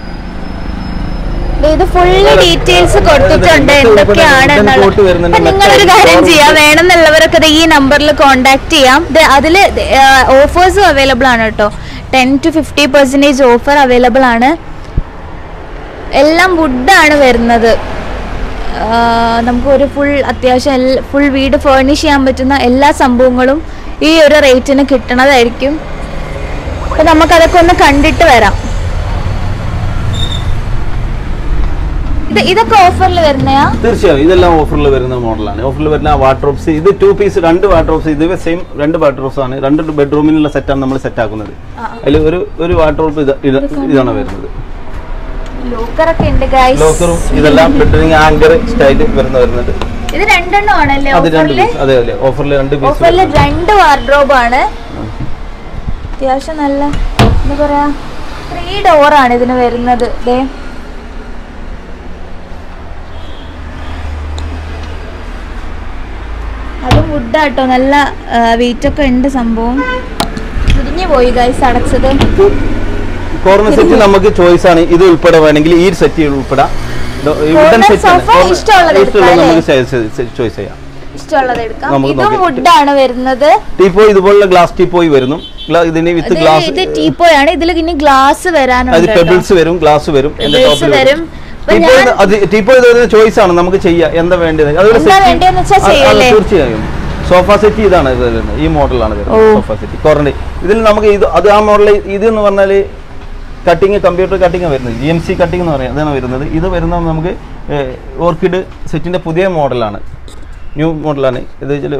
ദേ ഇത് ഫുള്ള് ഡീറ്റെയിൽസ് കൊടുത്തിട്ടുണ്ട് ഇത് എന്തൊക്കെയാണ് ഇതിന് എന്നുള്ളത് കോട്ട് വരുന്നുണ്ട്, അപ്പൊ നിങ്ങളൊരു മറ്റേ കാര്യം സ്റ്റോർ ചെയ്യാം ഉണ്ട്. വേണമെന്നുള്ളവരൊക്കെ ദേ ഈ നമ്പറിൽ കോൺടാക്ട് ചെയ്യാം ദേ അതില് ഓഫേഴ്സും അവൈലബിൾ ആണ് കേട്ടോ ten to fifty percentage offer available ആണ് എല്ലാം വുഡാണ് വരുന്നത് ആ, നമുക്ക് ഒരു ഫുൾ അത്യാവശ്യം ഫുൾ വീട് ഫേർണിഷ് ചെയ്യാൻ പറ്റുന്ന എല്ലാ സംഭവങ്ങളും ഈ ഒരു റേറ്റിന് കിട്ടണതായിരിക്കും അപ്പൊ നമുക്കതൊക്കെ ഒന്ന് കണ്ടിട്ട് വരാം ഇത് ഇതൊക്കെ ഓഫറിൽ വരുന്നയാ തീർച്ചയായും ഇതെല്ലാം ഓഫറിൽ വരുന്ന മോഡലാണ് ഓഫറിൽ വരുന്ന വാട്രോപ്സ് ഇത് ടു പീസ് രണ്ട് വാട്രോപ്സ് ഇത് സെയിം രണ്ട് വാട്രോപ്സ് ആണ് രണ്ട് ബെഡ്റൂമിനുള്ള സെറ്റാണ് നമ്മൾ സെറ്റ് ആക്കുന്നത് അതിൽ ഒരു ഒരു വാട്രോപ്പ് ഇത് ഇത് ഇതാണ് വരുന്നത് ലോക്കറൊക്കെ ഉണ്ട് ഗൈസ് ലോക്കറും ഇതെല്ലാം ബെഡ്റൂമിങ് ആങ്കർ സ്റ്റൈല് വരുന്ന വരുന്നത് ഇത് രണ്ടെണ്ണം ആണല്ലേ അത് രണ്ട് ഓഫറിൽ പീസ് അതെ അതെ ഓഫറിൽ രണ്ട് ഓഫറിൽ പീസ് രണ്ട് വാർഡ്രോബ് ആണ് അത്യാവശ്യം നല്ല എന്താ പറയാ ത്രീ ഡോർ ആണ് ഇതിന് വരുന്നത് ദേ അതും വുഡാട്ടോ നല്ല വെയിറ്റ് ഒക്കെ ഉണ്ട് സംഭവം തിരിഞ്ഞു പോയി ഗൈസ് അടച്ചത് കോർണർ സെറ്റ് നമുക്ക് ചോയ്സ് ആണ് ഇത് ഉൾപ്പെടെ വേണമെങ്കിൽ ഈ സെറ്റ് ഉൾപ്പെടാം Corner sofa ഇഷ്ടമുള്ളത് എടുക്കാം നമുക്ക് ചോയ്സ് ചെയ്യാം ഇഷ്ടമുള്ളത് എടുക്കാം നമുക്ക് ഇതും നോക്കി- വുഡാണ് വരുന്നത് ടീപ്പോയി ഇതുപോലുള്ള ഗ്ലാസ് ടീപ്പോയി വരുന്നു ഗ്ലാ- ഇതിന് വിത്ത് ഇത് ഗ്ലാസ് ഇത് ടീപ്പോയാണ് ഇതിൽ ഇനി ഗ്ലാസ് അത് വരാനുണ്ട് കേട്ടോ. പെബിൾസ് വരും ഗ്ലാസ് വരും എന്റെ Pebbles ടോപ്പിൽ വരും. അപ്പൊ ടീപ്പോയി ഞാൻ- അത് ടീപ്പോയി ചോയ്സ് ആണ് നമുക്ക് ചെയ്യാം എന്താ വേണ്ടത് അതുപോലെ എന്താ set- വേണ്ടതെന്ന് വെച്ചാ അത് അത് ചെയ്യല്ലേ? തീർച്ചയായും സോഫ സെറ്റ് ഇതാണ് ഇത് വരുന്നത് ഈ മോഡലാണ് ഓ. സോഫ സെറ്റ് കുറഞ്ഞ ഇതിൽ നമുക്ക് ഇത് അത് ആ മോഡൽ ഇത് എന്ന് പറഞ്ഞാൽ കട്ടിങ് കമ്പ്യൂട്ടർ കട്ടിങ് വരുന്നത് ജി എം സി കട്ടിങ് എന്ന് പറയുന്നത് അതാണ് വരുന്നത് ഇത് വരുന്നത് നമുക്ക് ഓർക്കിഡ് സെറ്റിൻ്റെ പുതിയ മോഡലാണ് ന്യൂ മോഡലാണ് ഇത് വെച്ചാൽ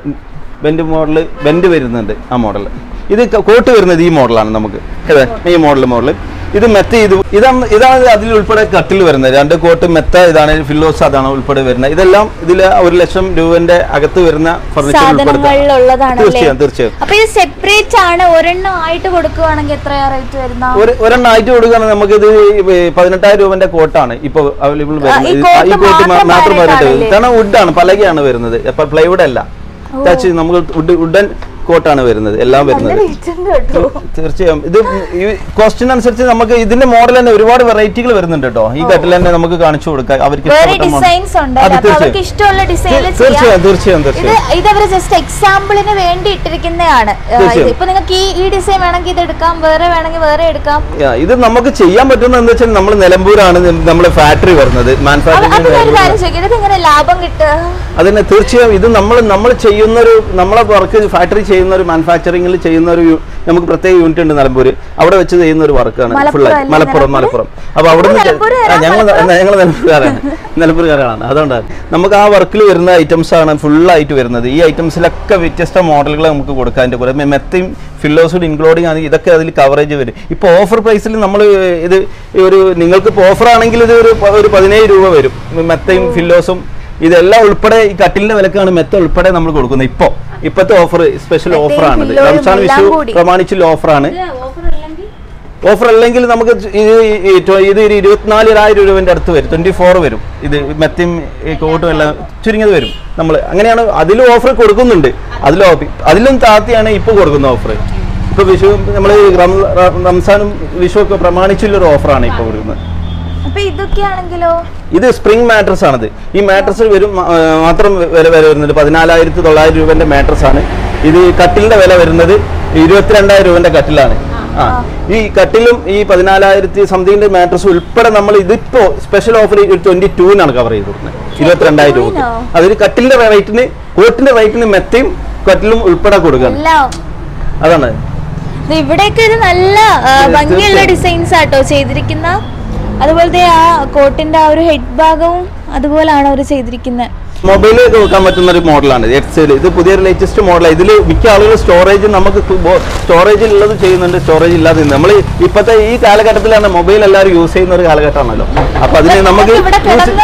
ബെൻഡ് മോഡൽ ബെൻഡ് വരുന്നുണ്ട് ആ മോഡൽ ഇത് ക- കോട്ട് വരുന്നത് ഈ മോഡലാണ് നമുക്ക് അതെ ഈ മോഡൽ മോഡൽ ഇത് മെത്ത ഇത് ഇതാണ് ഇതാണ് അതിൽ ഉൾപ്പെടെ കട്ടിൽ വരുന്നത് രണ്ട് കോട്ട് മെത്ത ഇതാണ് ഫില്ലോസ് അതാണ് ഉൾപ്പെടെ വരുന്നത് ഇതെല്ലാം ഇതിൽ ഒരു ലക്ഷം രൂപന്റെ അകത്ത് വരുന്ന ഫർണിച്ചർ സാധനങ്ങളിലുള്ളതാണല്ലേ തീർച്ചയായും തീർച്ചയായും അപ്പൊ ഇത് സെപ്പറേറ്റ് ആണ് ഒരെണ്ണം ആയിട്ട് കൊടുക്കുവാണെങ്കിൽ എത്രയാ റേറ്റ് വരുന്ന ഒരു ഒരെണ്ണായിട്ട് കൊടുക്കുകയാണെങ്കിൽ നമുക്കിത് ഈ പതിനെട്ടായിരം രൂപന്റെ കോട്ടാണ് ഇപ്പൊ അവൈലബിൾ ആ, ഈ വരുന്നത് കോട്ട് ഈ കോട്ട് മാത്രം മാത്രം പറഞ്ഞിട്ട് ആയിട്ടാണല്ലേ? കാരണം വുഡാണ് പലകയാണ് വരുന്നത് അപ്പൊ പ്ലൈവുഡ് അല്ല ടച്ച് നമുക്ക് വുഡ് വുഡൻ കോട്ടാണ് വരുന്നത് എല്ലാം വരുന്നത് കേട്ടോ തീർച്ചയായും ഇത് ഈ കോസ്റ്റിനനുസരിച്ച് നമുക്ക് ഇതിന്റെ മോഡൽ തന്നെ ഒരുപാട് വെറൈറ്റികൾ വരുന്നുണ്ട് കേട്ടോ ഈ കട്ടിൽ തന്നെ നമുക്ക് കാണിച്ചു കൊടുക്കാം അവർക്ക് വേറെ ഇഷ്ടപ്പെട്ട model. ഡിസൈൻസ് ഉണ്ടല്ലോ അതെ, അപ്പൊ അവർക്ക് തീർച്ചയായും. ഇഷ്ടമുള്ള ഡിസൈനിൽ തീ- തീർച്ചയായും തീർച്ചയായും ഇത് തീർച്ചയായും ഇത് അവര് ജസ്റ്റ് എക്സാമ്പിളിന് വേണ്ടി ഇട്ടിരിക്കുന്നതാണ് ആ, ഇത് തീർച്ചയായും. ഇപ്പൊ നിങ്ങൾക്ക് ഈ ഈ ഡിസൈൻ വേണമെങ്കിൽ ഇത് എടുക്കാം വേറെ വേണമെങ്കിൽ വേറെ എടുക്കാം Yeah, ഇത് നമുക്ക് ചെയ്യാൻ പറ്റുന്ന എന്താ വെച്ചാൽ നമ്മൾ നിലമ്പൂരാണ് നമ്മുടെ ഫാക്ടറി വരുന്നത് അപ്പൊ അത് മാനുഫാക്ചറിംഗ് ഒരു കാര്യം ചോദിക്കട്ടെ ഇത് ഇങ്ങനെ ലാഭം കിട്ടുക അതിന് തീർച്ചയായും ഇത് നമ്മൾ നമ്മൾ ചെയ്യുന്ന ഒരു നമ്മളെ വർക്ക് ഫാക്ടറി ചെയ്യുന്ന ഒരു മാനുഫാക്ചറിംഗിൽ ചെയ്യുന്ന ഒരു യു- നമുക്ക് പ്രത്യേക യൂണിറ്റ് ഉണ്ട് നിലമ്പൂര് അവിടെ വെച്ച് ചെയ്യുന്ന ഒരു വർക്കാണ് മലപ്പുറം ഫുൾ അല്ലേ മലപ്പുറം നിലമ്പൂര്? മലപ്പുറം അപ്പൊ അവിടെ ഓ, നിലമ്പൂരുകാരാ, ഞങ്ങൾ ഞങ്ങൾ നിലമ്പൂരുകാരാണ് നിലമ്പൂരുകാരാണ് അതുകൊണ്ടാണ് നമുക്ക് ആ വർക്കിൽ വരുന്ന ഐറ്റംസ് ആണ് full ആയിട്ട് വരുന്നത് ഈ ഐറ്റംസിലൊക്കെ വ്യത്യസ്ത മോഡലുകൾ നമുക്ക് കൊടുക്കാം അതിന്റെ കൂടെ മെത്തയും ഫില്ലോസും ഇൻക്ലൂഡിങ് ആണ് ഇതൊക്കെ അതിൽ കവറേജ് വരും ഇപ്പോൾ ഓഫർ പ്രൈസിൽ നമ്മൾ ഇത് ഒരു നിങ്ങൾക്ക് ഇപ്പോൾ ഓഫർ ആണെങ്കിൽ ഇത് ഒരു പ- ഒരു പതിനേഴ് രൂപ വരും മെത്തയും ഫില്ലോസും ഇതെല്ലാം ഉൾപ്പെടെ ഈ കട്ടിലിന്റെ വിലക്കാണ് മെത്ത ഉൾപ്പെടെ നമ്മൾ കൊടുക്കുന്നത് ഇപ്പോ ഇപ്പോഴത്തെ ഓഫർ സ്പെഷ്യൽ മെത്തയും ഓഫറാണിത് ഫില്ലോയും റംസാൻ എല്ലാം വിഷു കൂടി. പ്രമാണിച്ചുള്ള ഓഫറാണ് ഓഫർ അല്ലെങ്കിൽ ഓഫർ അല്ലെങ്കിൽ നമുക്ക് ഇത് ഈ ടോ- ഇത് ഒരു ഇരുപത്തിനാലായിരം രൂപന്റെ അടുത്ത് വരും ട്വന്റി ഫോർ വരും ഇത് മെത്തയും ഈ കോട്ടും എല്ലാം ചുരുങ്ങിയത് വരും നമ്മൾ അങ്ങനെയാണ് അതിലും ഓഫർ കൊടുക്കുന്നുണ്ട് അതിലും ഓഫ- അതിലും താത്തിയാണ് ഇപ്പോൾ കൊടുക്കുന്ന ഓഫർ ഇപ്പൊ വിഷു നമ്മൾ റംസാനും വിഷു ഒക്കെ പ്രമാണിച്ചുള്ളൊരു ഓഫറാണ് ഇപ്പോൾ കൊടുക്കുന്നത് അപ്പൊ ഇതൊക്കെയാണെങ്കിലോ ഇത് സ്പ്രിംഗ് മാട്രസ് ആണിത് ഈ മാട്രസ് വരും ആ, മാത്രം വില വില വരുന്നത് പതിനാലായിരത്തി തൊള്ളായിരം രൂപന്റെ മാട്രസ് ആണ് ഇത് കട്ടിലിന്റെ വില വരുന്നത് ഇരുപത്തിരണ്ടായിരം രൂപന്റെ കട്ടിലാണ് ആ ഈ കട്ടിലും ഈ പതിനാലായിരത്തി സംതിങ്ങിന്റെ മാട്രസ് ഉൾപ്പെടെ നമ്മൾ ഇതിപ്പോ സ്പെഷ്യൽ ഓഫർ ട്വന്റി ടൂവിനാണ് കവർ ചെയ്ത് കൊടുക്കുന്നത് ഇരുപത്തിരണ്ടായിരം രൂപ ടൂവിനോ? അതൊരു കട്ടിലിന്റെ റേറ്റിന് കോട്ടിന്റെ റേറ്റിന് മെത്തയും കട്ടിലും ഉൾപ്പെടെ കൊടുക്കണം എല്ലാം അതാണ് ദേ ഇവിടെയൊക്കെ ഇത് നല്ല ആ, തീർച്ചയായും. ഭംഗിയുള്ള ഡിസൈൻസ് ആട്ടോ ചെയ്തിരിക്കുന്ന അതുപോലത്തെ ആ കോട്ടിന്റെ ആ ഒരു ഹെഡ് ഭാഗവും അതുപോലാണ് അവർ ചെയ്തിരിക്കുന്നത് മൊബൈലിൽ വെക്കാൻ പറ്റുന്ന ഒരു മോഡലാണ് എക്സൽ ഇത് പുതിയൊരു ലേറ്റസ്റ്റ് മോഡലാണ് ഇതിൽ മിക്ക ആളുകൾ സ്റ്റോറേജ് നമുക്ക് സ്റ്റോറേജ് ഉള്ളത് ചെയ്യുന്നുണ്ട് സ്റ്റോറേജ് ഇല്ലാതെ നമ്മൾ ഇപ്പോഴത്തെ ഈ കാലഘട്ടത്തിലാണ് മൊബൈൽ എല്ലാവരും യൂസ് ചെയ്യുന്ന ഒരു കാലഘട്ടമാണല്ലോ അപ്പൊ അതിന് നമുക്ക് ഇവിടെ use- കിടന്ന്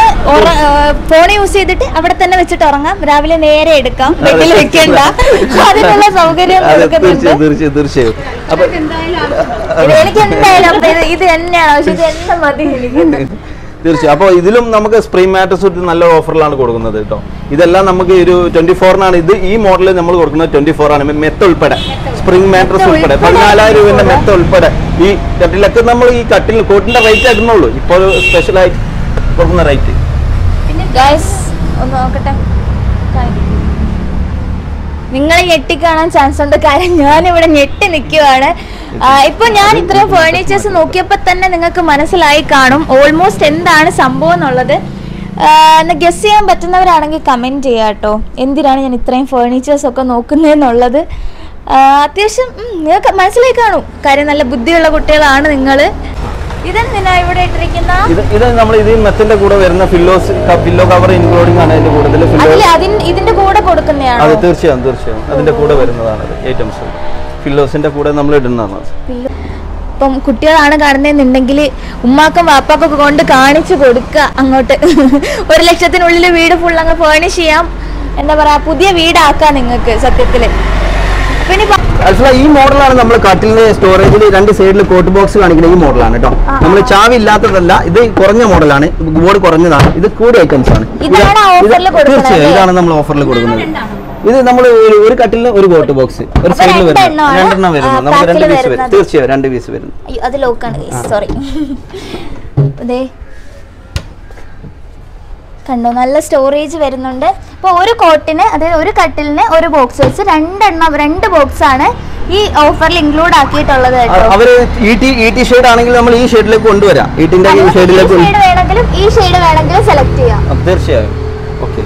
ഫോൺ യൂസ് ചെയ്തിട്ട് അവിടെ തന്നെ വെച്ചിട്ട് ഉറങ്ങാം രാവിലെ നേരെ എടുക്കാം ബെഡിൽ വെക്കണ്ട അതിനുള്ള സൗകര്യം അതെ, കൊടുക്കുന്നുണ്ട് തീർച്ചയായും തീർച്ചയായും തീർച്ചയായും അപ്പൊ എന്തായാലും ആവശ്യമുണ്ട് ഇത് എനിക്ക് എന്തായാലും അപ്പൊ ഇത് ഇത് തന്നെയാണ് പക്ഷെ ഇത് എന്നെ മതി എനിക്ക് തീർച്ചയായും അപ്പോൾ ഇതിലും നമുക്ക് സ്പ്രിംഗ് മാറ്റസ് ഒരു നല്ല ഓഫറിലാണ് കൊടുക്കുന്നത് കേട്ടോ ഇതെല്ലാം നമുക്ക് ഒരു ട്വന്റി ഫോറിനാണ് ഇത് ഈ മോഡൽ നമ്മൾ കൊടുക്കുന്നത് ട്വന്റി ഫോർ ആണ് മെത്ത ഉൾപ്പെടെ സ്പ്രിംഗ് മാട്രസ് മെത്ത ഉൾപ്പെടെ ഉൾപ്പെടെ പതിനാലായിരം രൂപന്റെ 24 മെത്ത ഉൾപ്പെടെ ഈ കട്ടിലൊക്കെ നമ്മൾ ഈ കട്ടിൽ കോട്ടിന്റെ റേറ്റ് ആക്കുന്നുള്ളൂ ഇപ്പോൾ സ്പെഷ്യലായിട്ട് കൊടുക്കുന്ന റേറ്റ് ഗൈസ് ഒന്ന് നോക്കട്ടെ നിങ്ങൾ ഞെട്ടിക്കാണാൻ ചാൻസ് ഉണ്ട് കാര്യം ഞാൻ ഇവിടെ ഞെട്ടി നിൽക്കുവാണ് ഇപ്പൊ ഞാൻ ഇത്രയും ഫേർണിച്ചേഴ്സ് നോക്കിയപ്പോൾ തന്നെ നിങ്ങൾക്ക് മനസ്സിലായി കാണും ഓൾമോസ്റ്റ് എന്താണ് സംഭവം എന്നുള്ളത് ഗസ് ചെയ്യാൻ പറ്റുന്നവരാണെങ്കിൽ കമൻറ്റ് ചെയ്യാം കേട്ടോ എന്തിനാണ് ഞാൻ ഇത്രയും ഫേർണിച്ചേഴ്സ് ഒക്കെ നോക്കുന്നതെന്നുള്ളത് ആ, അത്യാവശ്യം ഉം, നിങ്ങൾക്ക് മനസ്സിലായി കാണും കാര്യം നല്ല ബുദ്ധിയുള്ള കുട്ടികളാണ് നിങ്ങൾ ഇതെന്തിനാ ഇവിടെ ഇട്ടിരിക്കുന്ന ഇത് ഇത് നമ്മൾ ഇത് മെത്തിന്റെ കൂടെ വരുന്ന ഫില്ലോസ് പില്ലോ കവർ ഇൻക്ലൂഡിംഗ് ആണ് ഇതിന്റെ കൂടുതൽ ഫില്ലോ അതിൽ അതിൻ ഇതിന്റെ കൂടെ കൊടുക്കുന്നതാണോ അത് തീർച്ചയായും തീർച്ചയായും അതിന്റെ കൂടെ വരുന്നതാണ് ഐറ്റംസ് ഫില്ലോസിന്റെ കൂടെ നമ്മൾ ഇടുന്നതാണ് ഇപ്പം കുട്ടികളാണ് കാണുന്നതെന്നുണ്ടെങ്കിൽ ഉമ്മാക്കും വാപ്പാക്കും ഒക്കെ കൊണ്ട് കാണിച്ചു കൊടുക്കുക അങ്ങോട്ട് ഒരു ലക്ഷത്തിനുള്ളിൽ വീട് ഫുൾ അങ്ങ് ഫേണിഷ് ചെയ്യാം എന്താ പറയാ പുതിയ വീടാക്കാം നിങ്ങൾക്ക് സത്യത്തില് പിന്നെ ഇപ്പൊ ആക്ച്വലി ഈ മോഡലാണ് നമ്മൾ കട്ടിലിന്റെ സ്റ്റോറേജിൽ രണ്ട് സൈഡിൽ കോട്ട് ബോക്സ് കാണിക്കുന്ന ഈ മോഡലാണ് കേട്ടോ നമ്മൾ ചാവി ഇല്ലാത്തതല്ല ഇത് കുറഞ്ഞ മോഡലാണ് ബോർഡ് കുറഞ്ഞതാണ് ഇത് കൂടിയ ഐറ്റംസ് ആണ് ഇത്- ഇതാണ് ഇത് offer ല് കൊടുക്കുന്നത് തീർച്ചയായും അല്ലേ? ഇതാണ് നമ്മൾ ഓഫറിൽ കൊടുക്കുന്നത് ഇത് നമ്മൾ ഒരു കട്ടിലിന് ഒരു കോട്ട് ബോക്സ് ഒരു അപ്പൊ സൈഡിൽ വരുന്നത് രണ്ടെണ്ണമാണ്, രണ്ടെണ്ണം ആ, വരുന്നത് നമുക്ക് രണ്ട് pack ല് പീസ് വരും വരുന്നത്. തീർച്ചയായും രണ്ട് പീസ് വരുന്നു അയ്യോ അത് ലോക്കാണ് സോറി അതെ കണ്ടോ നല്ല സ്റ്റോറേജ് വരുന്നുണ്ട് അപ്പോൾ ഒരു കോട്ടിന് അതായത് ഒരു കട്ടിലിന് ഒരു ബോക്സ് വെച്ച് രണ്ടെണ്ണം രണ്ട് ബോക്സ് ആണ് ഈ ഓഫറിൽ ഇൻക്ലൂഡ് ആക്കിയിട്ടുള്ളത് കേട്ടോ അവര് ഈ ടി ഈ ടി ഷെയ്ഡ് ആണെങ്കിൽ നമ്മൾ ഈ ഷെയ്ഡിലേക്ക് കൊണ്ടുവരാം ഈട്ടിന്റെ ഈ ഈ ഷെയ്ഡിലേക്ക് ഷെയ്ഡ് വേണമെങ്കിലും ഈ ഷെയ്ഡ് വേണമെങ്കിലും സെലക്ട് ചെയ്യാം തീർച്ചയായും ഓക്കെ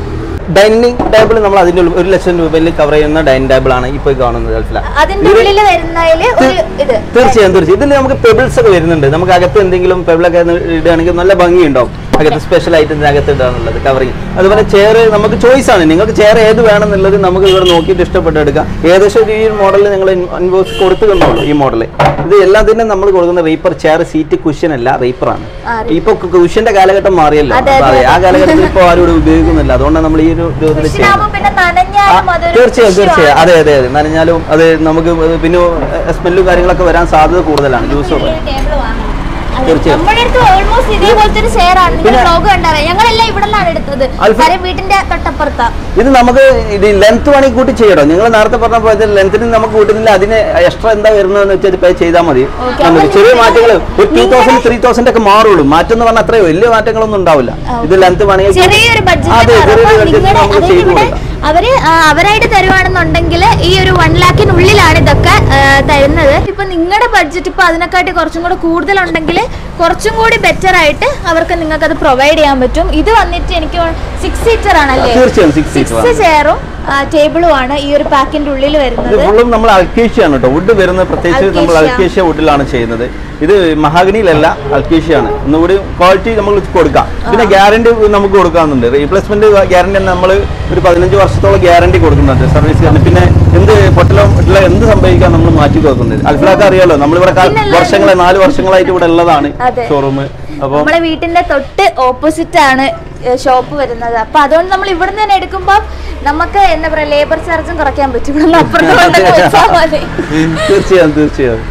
ഡൈനിങ് ടേബിൾ നമ്മൾ അതിന്റെ ഉള്ളിൽ ഒരു ലക്ഷം രൂപയിൽ കവർ ചെയ്യുന്ന ഡൈനിങ് ടേബിൾ ആണ് ഇപ്പൊ ഈ കാണുന്നത് അൽഫില അതിന്റെ ഇതില് ഉള്ളിൽ വരുന്നതില് ഒരു ഇത് തീർച്ചയായും തീർച്ചയായും ഇതിൽ നമുക്ക് പെബിൾസ് ഒക്കെ വരുന്നുണ്ട് നമുക്ക് അകത്ത് എന്തെങ്കിലും പെബിളൊക്കെ ഇടുകയാണെങ്കിൽ നല്ല ഭംഗിയുണ്ടാവും അകത്ത് സ്പെഷ്യൽ ആയിട്ട് ഇതിന്റെ അകത്ത് ഇടാനുള്ളത് കവറിങ് അതുപോലെ ചെയർ നമുക്ക് ചോയ്സ് ആണ് നിങ്ങൾക്ക് ചെയർ ഏത് വേണമെന്നുള്ളത് നമുക്ക് ഇവിടെ നോക്കിയിട്ട് ഇഷ്ടപ്പെട്ടെടുക്കാം ഏകദേശം ഈ മോഡൽ നിങ്ങൾ ഇൻവോയ്സ് കൊടുത്തു തന്നോളൂ ഈ മോഡൽ ഇത് എല്ലാത്തിനും നമ്മൾ കൊടുക്കുന്ന റീപ്പർ ചെയർ സീറ്റ് കുഷ്യൻ അല്ല റീപ്പറാണ് ആ, ഇപ്പൊ കുഷ്യന്റെ കാലഘട്ടം മാറിയല്ലോ അതെ, അപ്പൊ അതെ, അതെ, ആ അതെ. കാലഘട്ടത്തിൽ ഇപ്പൊ ആരും ഇവിടെ ഉപയോഗിക്കുന്നില്ല അതുകൊണ്ടാണ് നമ്മൾ ഈ ഒരു രൂപത്തിൽ ചെയ്യുന്നത് കൃഷിനാവുമ്പോ പിന്നെ നനഞ്ഞാലും അതൊരു തീർച്ചയായും വിഷയമാണ്. തീർച്ചയായും അതെ അതെ അതെ നനഞ്ഞാലും അത് നമുക്ക് പിന്നെ സ്മെല്ലും കാര്യങ്ങളൊക്കെ വരാൻ സാധ്യത കൂടുതലാണ് ജ്യൂസ് ഒക്കെ ടേബിൾ വാങ്ങണം അതെ, തീർച്ചയായും. നമ്മുടെ അടുത്ത് ഓൾമോസ്റ്റ് ഇതേപോലത്തെ ഒരു ചെയർ ആണ് നിങ്ങൾ പിന്നെ- ലോഗ് കണ്ടറിയാം ഞങ്ങളെല്ലാം ഇവിടെ നിന്നാണ് എടുത്തത് അൽഫ- കാര്യം വീട്ടിന്റെ തൊട്ടപ്പുറത്താ ഇത് നമുക്ക് ഇത് ലെങ്ത് വേണമെങ്കിൽ കൂട്ടി ചെയ്യണം നിങ്ങൾ നേരത്തെ പറഞ്ഞ പോലെ ലെങ്ത്തിന് നമുക്ക് കൂട്ടുന്നില്ല അതിന് എക്സ്ട്രാ എന്താ വരുന്നതെന്ന് വെച്ചാൽ പേ ചെയ്താൽ മതി Okay. നമുക്ക് അപ്പോൾ ചെറിയ നിങ്ങൾ- മാറ്റങ്ങൾ ഒരു ടൂ നിങ്ങളുടെ- തൗസൻഡ് ത്രീ തൗസൻഡ് ഒക്കെ മാറുള്ളൂ മാറ്റം എന്ന് പറഞ്ഞാൽ അത്രയും വലിയ മാറ്റങ്ങളൊന്നും ഉണ്ടാവില്ല ഇത് ലെങ്ത് വേണമെങ്കിൽ ചെറിയൊരു ബഡ്ജറ്റ് അതെ ചെറിയൊരു ബഡ്ജറ്റ് നമുക്ക് ചെയ്തു ഇവിടെ കൊടുക്കാം അവര് ആ, അവരായിട്ട് തരുവാണെന്നുണ്ടെങ്കിൽ ഈ ഒരു വൺ ലാഖിനുള്ളിലാണ് ഇതൊക്കെ ആ, തരുന്നത് ഇപ്പൊ നിങ്ങളുടെ ബഡ്ജറ്റ് ഇപ്പൊ അതിനെക്കാട്ടി കുറച്ചും കൂടെ കൂടുതലുണ്ടെങ്കിൽ കുറച്ചും കൂടി ബെറ്റർ ആയിട്ട് അവർക്ക് നിങ്ങൾക്ക് അത് പ്രൊവൈഡ് ചെയ്യാൻ പറ്റും ഇത് വന്നിട്ട് എനിക്ക് സിക്സ് സീറ്റർ ആണല്ലേ തീർച്ചയായും സിക്സ് സീറ്റർ സിക്സ് ചെയറും ടേബിളും ആണ് ഈ ഒരു പാക്കിന്റെ ഉള്ളിൽ ഇത് വരുന്നത് ഫുള്ളും നമ്മൾ അൽക്കേഷ്യാണ് കേട്ടോ വുഡ് വരുന്നത് പ്രത്യേകിച്ച് നമ്മൾ അൽക്കേഷ്യ. അൽക്കേഷ്യ വുഡിലാണ് ചെയ്യുന്നത് ഇത് മഹാഗനിയിലല്ല അൽക്കേഷ്യാണ് ഒന്നുകൂടി ക്വാളിറ്റി നമ്മൾ കൊടുക്കാം പിന്നെ ഗ്യാരണ്ടി നമുക്ക് കൊടുക്കാറുണ്ട് റീപ്ലേസ്മെന്റ് ഗ്യാരണ്ടി നമ്മൾ ഒരു പതിനഞ്ച് വർഷത്തോളം ഗ്യാരണ്ടി കൊടുക്കുന്നുണ്ട് സർവീസ് ഗ്യാരണ്ടി പിന്നെ എന്ത് പൊട്ടലോ പൊട്ടലോ എന്ത് സംഭവിക്കാൻ നമ്മൾ മാറ്റി കൊടുക്കുന്നത് അൽഫിലാക്ക് അറിയാലോ നമ്മളിവിടെ ക- പിന്നല്ലാതെ. വർഷങ്ങളെ നാല് വർഷങ്ങളായിട്ട് ഇവിടെ ഉള്ളതാണ് അതെ. ഷോറൂം അപ്പോൾ നമ്മളെ വീട്ടിന്റെ തൊട്ട് ഓപ്പോസിറ്റ് ആണ് ഷോപ്പ് വരുന്നത് അപ്പൊ അതുകൊണ്ട് നമ്മൾ ഇവിടുന്ന് തന്നെ എടുക്കുമ്പോൾ നമുക്ക് എന്താ പറയാ ലേബർ ചാർജും കുറയ്ക്കാൻ പറ്റും ഇവിടുന്ന് അപ്പുറത്ത് കൊണ്ടുവന്ന് വെച്ചാൽ മതി തീർച്ചയായും തീർച്ചയായും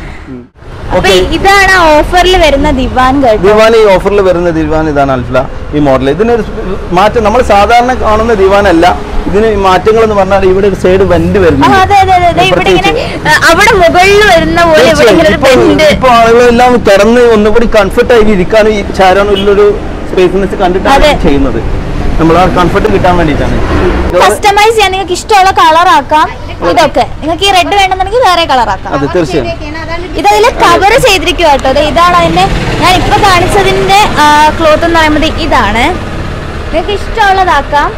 അപ്പൊ ഓക്കെ ഇതാണ് ഓഫറിൽ വരുന്ന ദിവാൻ കേട്ടോ ദിവാൻ ഈ ഓഫറിൽ വരുന്ന ദിവാൻ ഇതാണ് അൽഫല ഈ മോഡൽ ഇതിനൊരു മാറ്റം നമ്മൾ സാധാരണ കാണുന്ന ദിവാനല്ല ഇതിന് ഈ മാറ്റങ്ങൾ എന്ന് പറഞ്ഞാൽ ഇവിടെ ഒരു സൈഡ് വെന്റ് ആ, വരുന്നുണ്ട് അതെ അതെ അതെ ദേ ഇവിടെ ഇങ്ങനെ ആ, അവിടെ മുകളിൽ വരുന്ന പോലെ ഇവിടെ ഇങ്ങനെ ഒരു ബെൻഡ് ഇപ്പൊ ആളുകളെല്ലാം കിടന്ന് ഒന്നുകൂടി കംഫർട്ട് ആയി ഇരിക്കാനും ഈ ചാരാനുള്ളൊരു സ്പേസ്നെസ് കണ്ടിട്ടാണ് അതെ. ഇത് ചെയ്യുന്നത് നമ്മൾ ആ കംഫർട്ട് കിട്ടാൻ വേണ്ടിയിട്ടാണ് കസ്റ്റമൈസ് ചെയ്യാൻ നിങ്ങൾക്ക് ഇഷ്ടമുള്ള കളർ ആക്കാം ഇതൊക്കെ നിങ്ങൾക്ക് ഈ റെഡ് വേണമെന്നുണ്ടെങ്കിൽ വേറെ കളർ ആക്കാം അതെ തീർച്ചയായും ശരിയൊക്കെയാണ് അതാണ് ഇതതിൽ കവർ ചെയ്തിരിക്കും കേട്ടോ ദേ ഇതാണ് അതിന്റെ ഞാൻ ഇപ്പൊ കാണിച്ചതിന്റെ ക്ലോത്ത് എന്ന് പറയുന്നത് ഇതാണ് നിങ്ങൾക്ക് ഇഷ്ടമുള്ളതാക്കാം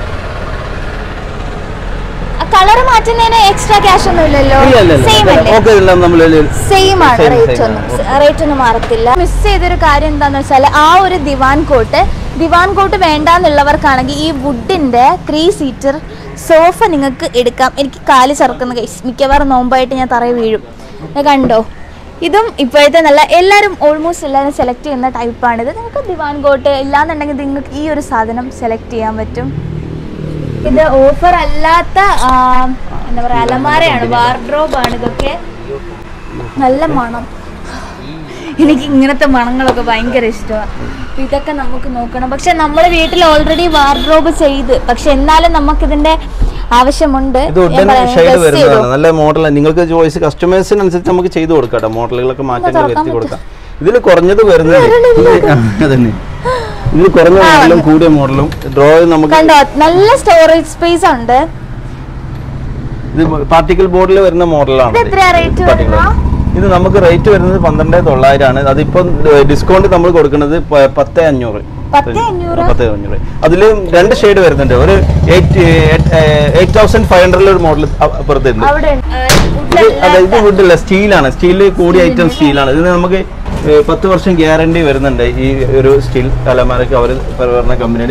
കളർ മാറ്റുന്നതിന് എക്സ്ട്രാ ക്യാഷ് ഒന്നും ഇല്ലല്ലോ ഇല്ല ഇല്ല സെയിം അല്ലേ ഓക്കെ എല്ലാം നമ്മൾ സെയിം ആണ് Same, റേറ്റ് same ഒന്നും ആണ്. റേറ്റ് ഒന്നും മാറത്തില്ല മിസ് ചെയ്തൊരു കാര്യം എന്താന്ന് വെച്ചാൽ ആ ഒരു ദിവാൻ കോട്ട് ദിവാൻ കോട്ട് വേണ്ടാന്നുള്ളവർക്കാണെങ്കിൽ ഈ വുഡിന്റെ ത്രീ സീറ്റർ സോഫ നിങ്ങൾക്ക് എടുക്കാം എനിക്ക് കാല് ചറക്കുന്ന കൈസ് മിക്കവാറും നോമ്പായിട്ട് ഞാൻ തറയിൽ വീഴും ദേ കണ്ടോ ഇതും ഇപ്പോഴത്തെ നല്ല എല്ലാവരും ഓൾമോസ്റ്റ് എല്ലാവരും സെലക്ട് ചെയ്യുന്ന ടൈപ്പാണിത് നിങ്ങൾക്ക് ദിവാൻ കോട്ട് ഇല്ലാന്നുണ്ടെങ്കിൽ നിങ്ങൾക്ക് ഈ ഒരു സാധനം സെലക്ട് ചെയ്യാൻ പറ്റും ഇത് ഓഫർ അല്ലാത്ത ആ, എന്താ പറയാ അലമാരയാണ് വാർഡ്രോബ് ആണ് ഇതൊക്കെ നല്ല മണം എനിക്ക് ഇങ്ങനത്തെ മണങ്ങളൊക്കെ ഭയങ്കര ഇഷ്ടമാണ് ഇതൊക്കെ നമുക്ക് നോക്കണം പക്ഷെ നമ്മൾ വീട്ടിൽ ഓൾറെഡി വാർഡ്രോബ് ചെയ്ത് പക്ഷെ എന്നാലും നമുക്കിതിന്റെ ആവശ്യമുണ്ട് ഇത് ഞാൻ ഉടൻ പറയാം, ഷെയ്ഡ് guess ചെയ്തോ? വരുന്നതാണ് നല്ല മോഡൽ നിങ്ങൾക്ക് ചോയ്സ് കസ്റ്റമേഴ്സിനനുസരിച്ച് നമുക്ക് ചെയ്തു കൊടുക്കാം കേട്ടോ മോഡലുകളൊക്കെ മാറ്റങ്ങൾ തുറക്കാൻ വരുത്തി പറ്റും. കൊടുക്കാം ഇതിൽ കുറഞ്ഞത് വരുന്നത് അതന്നെ ഇതിൽ കുറഞ്ഞ ആ, മോഡലും വന്നു. കൂടിയ മോഡലും ഡ്രോ നമുക്ക് കണ്ടോ നല്ല സ്റ്റോറേജ് സ്പേസ് ഉണ്ട് ഇത് പാർട്ടിക്കൽ ബോർഡിൽ വരുന്ന മോഡലാണ് ഇത് എത്രയാ rate വരുന്നത്? ഇത് നമുക്ക് റേറ്റ് വരുന്നത് പന്ത്രണ്ട് തൊള്ളായിരമാണ് അതിപ്പോ ഡിസ്കൗണ്ട് നമ്മൾ കൊടുക്കുന്നത് പ- പത്ത് അഞ്ഞൂറ് പത്ത് അഞ്ഞൂറ്? പത്ത് അഞ്ഞൂറ് അതിൽ രണ്ട് ഷെയ്ഡ് വരുന്നുണ്ട് ഒരു എയ്റ്റ് എയ്റ്റ് തൗസൻഡ് ഫൈവ് ഹൺഡ്രഡിൽ ഒരു മോഡൽ അപ്പുറത്തുണ്ട് അവിടെ ഇത് അതെ ഇത് വുഡല്ല സ്റ്റീലാണ് സ്റ്റീൽ കൂടിയ ഐറ്റം സ്റ്റീലാണ് ഇത് നമുക്ക് ഏ, പത്ത് വർഷം ഗ്യാരണ്ടി വരുന്നുണ്ട് ഈ ഒരു സ്റ്റീൽ തലമാരക്ക് അവർ പറഞ്ഞ കമ്പനിയുടെ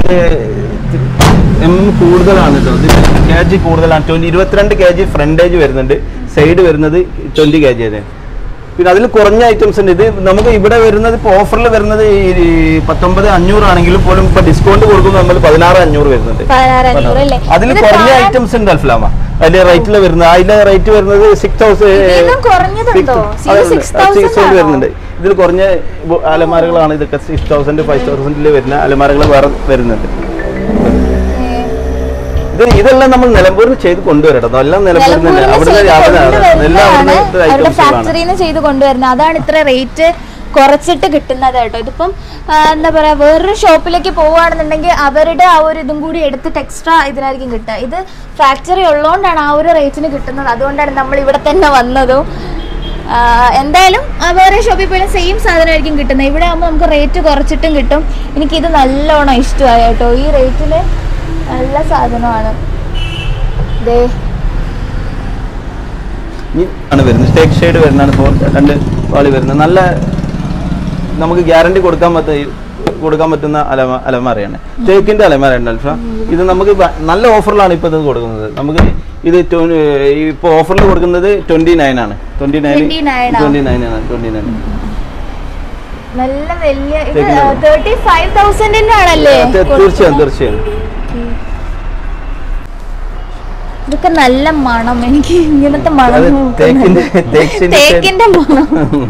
എം കൂടുതലാണ് കേട്ടോ ഇത് കെ ജി കൂടുതലാണ് ട്വന്റി ഇരുപത്തിരണ്ട് കെ ജി ഫ്രണ്ടേജ് വരുന്നുണ്ട് സൈഡ് വരുന്നത് ട്വന്റി കെ ജി പിന്നെ അതിൽ കുറഞ്ഞ ഐറ്റംസ് ഉണ്ട് ഇത് നമുക്ക് ഇവിടെ വരുന്നത് ഇപ്പോൾ ഓഫറിൽ വരുന്നത് ഈ പത്തൊമ്പത് അഞ്ഞൂറ് ആണെങ്കിലും പോലും ഇപ്പൊ ഡിസ്കൗണ്ട് കൊടുക്കുമ്പോൾ നമ്മൾ പതിനാറ് അഞ്ഞൂറ് വരുന്നുണ്ട് പതിനാറ് അഞ്ഞൂറ് അല്ലേ അതിൽ ഇത് കുറഞ്ഞ കാണാൻ- ഐറ്റംസ് ഉണ്ട് അൽഫലാമ അതിന്റെ റേറ്റിൽ വരുന്നത് അതിന്റെ റേറ്റ് വരുന്നത് സിക്സ് ഇതിലും കുറഞ്ഞതുണ്ടോ? ഇത് 6,000 ആണോ? വരുന്നുണ്ട് ഇതിൽ കുറഞ്ഞ ബു- അലമാരകളാണ് ഇതൊക്കെ സിക്സ് തൗസൻഡ് ഫൈവ് തൗസൻഡിൽ വരുന്ന അലമാരകൾ വേറെ വരുന്നുണ്ട് ഇത് ഇതെല്ലാം നമ്മൾ നിലമ്പൂരിൽ ചെയ്ത് കൊണ്ടുവരണം എല്ലാം നിലമ്പൂരിൽ നിന്ന് നിലമ്പൂരിൽ അവിടുന്ന് ചെയ്ത് യാതൊരു- കൊണ്ടുവരുന്നതാണ് എല്ലാം അവിടുന്ന് അവരുടെ ഐറ്റംസുകളാണ് ഫാക്ടറിയിൽ നിന്ന് ചെയ്ത് കൊണ്ടുവരുന്നത് അതാണ് ഇത്ര റേറ്റ് കുറച്ചിട്ട് കിട്ടുന്നത് കേട്ടോ ഇതിപ്പം ആ, എന്താ പറയാ വേറൊരു ഷോപ്പിലേക്ക് പോവുകയാണെന്നുണ്ടെങ്കിൽ അവരുടെ ആ ഒരു ഇതും കൂടി എടുത്തിട്ട് എക്സ്ട്രാ ഇതിനായിരിക്കും കിട്ടുക ഇത് ഫാക്ടറി ഉള്ളതുകൊണ്ടാണ് ആ ഒരു റേറ്റിന് കിട്ടുന്നത് അതുകൊണ്ടാണ് നമ്മൾ ഇവിടെ തന്നെ വന്നതും ആ, എന്തായാലും ആ വേറെ ഷോപ്പിൽ പോയാലും സെയിം സാധനമായിരിക്കും കിട്ടുന്നത് ഇവിടെ ആകുമ്പോൾ നമുക്ക് റേറ്റ് കുറച്ചിട്ടും കിട്ടും എനിക്കിത് നല്ലോണം ഇഷ്ടമായി കേട്ടോ ഈ റേറ്റിൽ നല്ല സാധനമാണ് ദേ ഈ ആണ് വരുന്നത് സ്റ്റേക്ക് ഷെയ്ഡ് വരുന്നതാണ് ഫോർ രണ്ട് വാളി വരുന്നത് നല്ല നമുക്ക് ഗ്യാരണ്ടി കൊടുക്കാൻ പറ്റ കൊടുക്കാൻ പറ്റുന്ന അലമ അലമാരയാണ് തേക്കിന്റെ അലമാരയാണ് അൽഫ ഇത് നമുക്ക് ബ- നല്ല ഓഫറിലാണ് ഇപ്പോൾ ഇത് കൊടുക്കുന്നത് നമുക്ക് ഇത് ഇപ്പോൾ ഓഫറിൽ കൊടുക്കുന്നത് ട്വന്റി നയൻ ആണ് ട്വന്റി നയൻ 29 ആ? ട്വന്റി നയൻ ആണ് ട്വന്റി നയൻ നല്ല വലിയ ഇത് തേക്കിന്റെ തേർട്ടി ഫൈവ് തൗസൻഡിന്റെ ആണല്ലേ തീർച്ചയായും തീർച്ചയായും ഇതൊക്കെ നല്ല മണം എനിക്ക് ഇങ്ങനത്തെ മണം അത് നോക്കുന്നത്. തേക്കിന്റെ തേക്കിന്റെ തേക്കിന്റെ മണം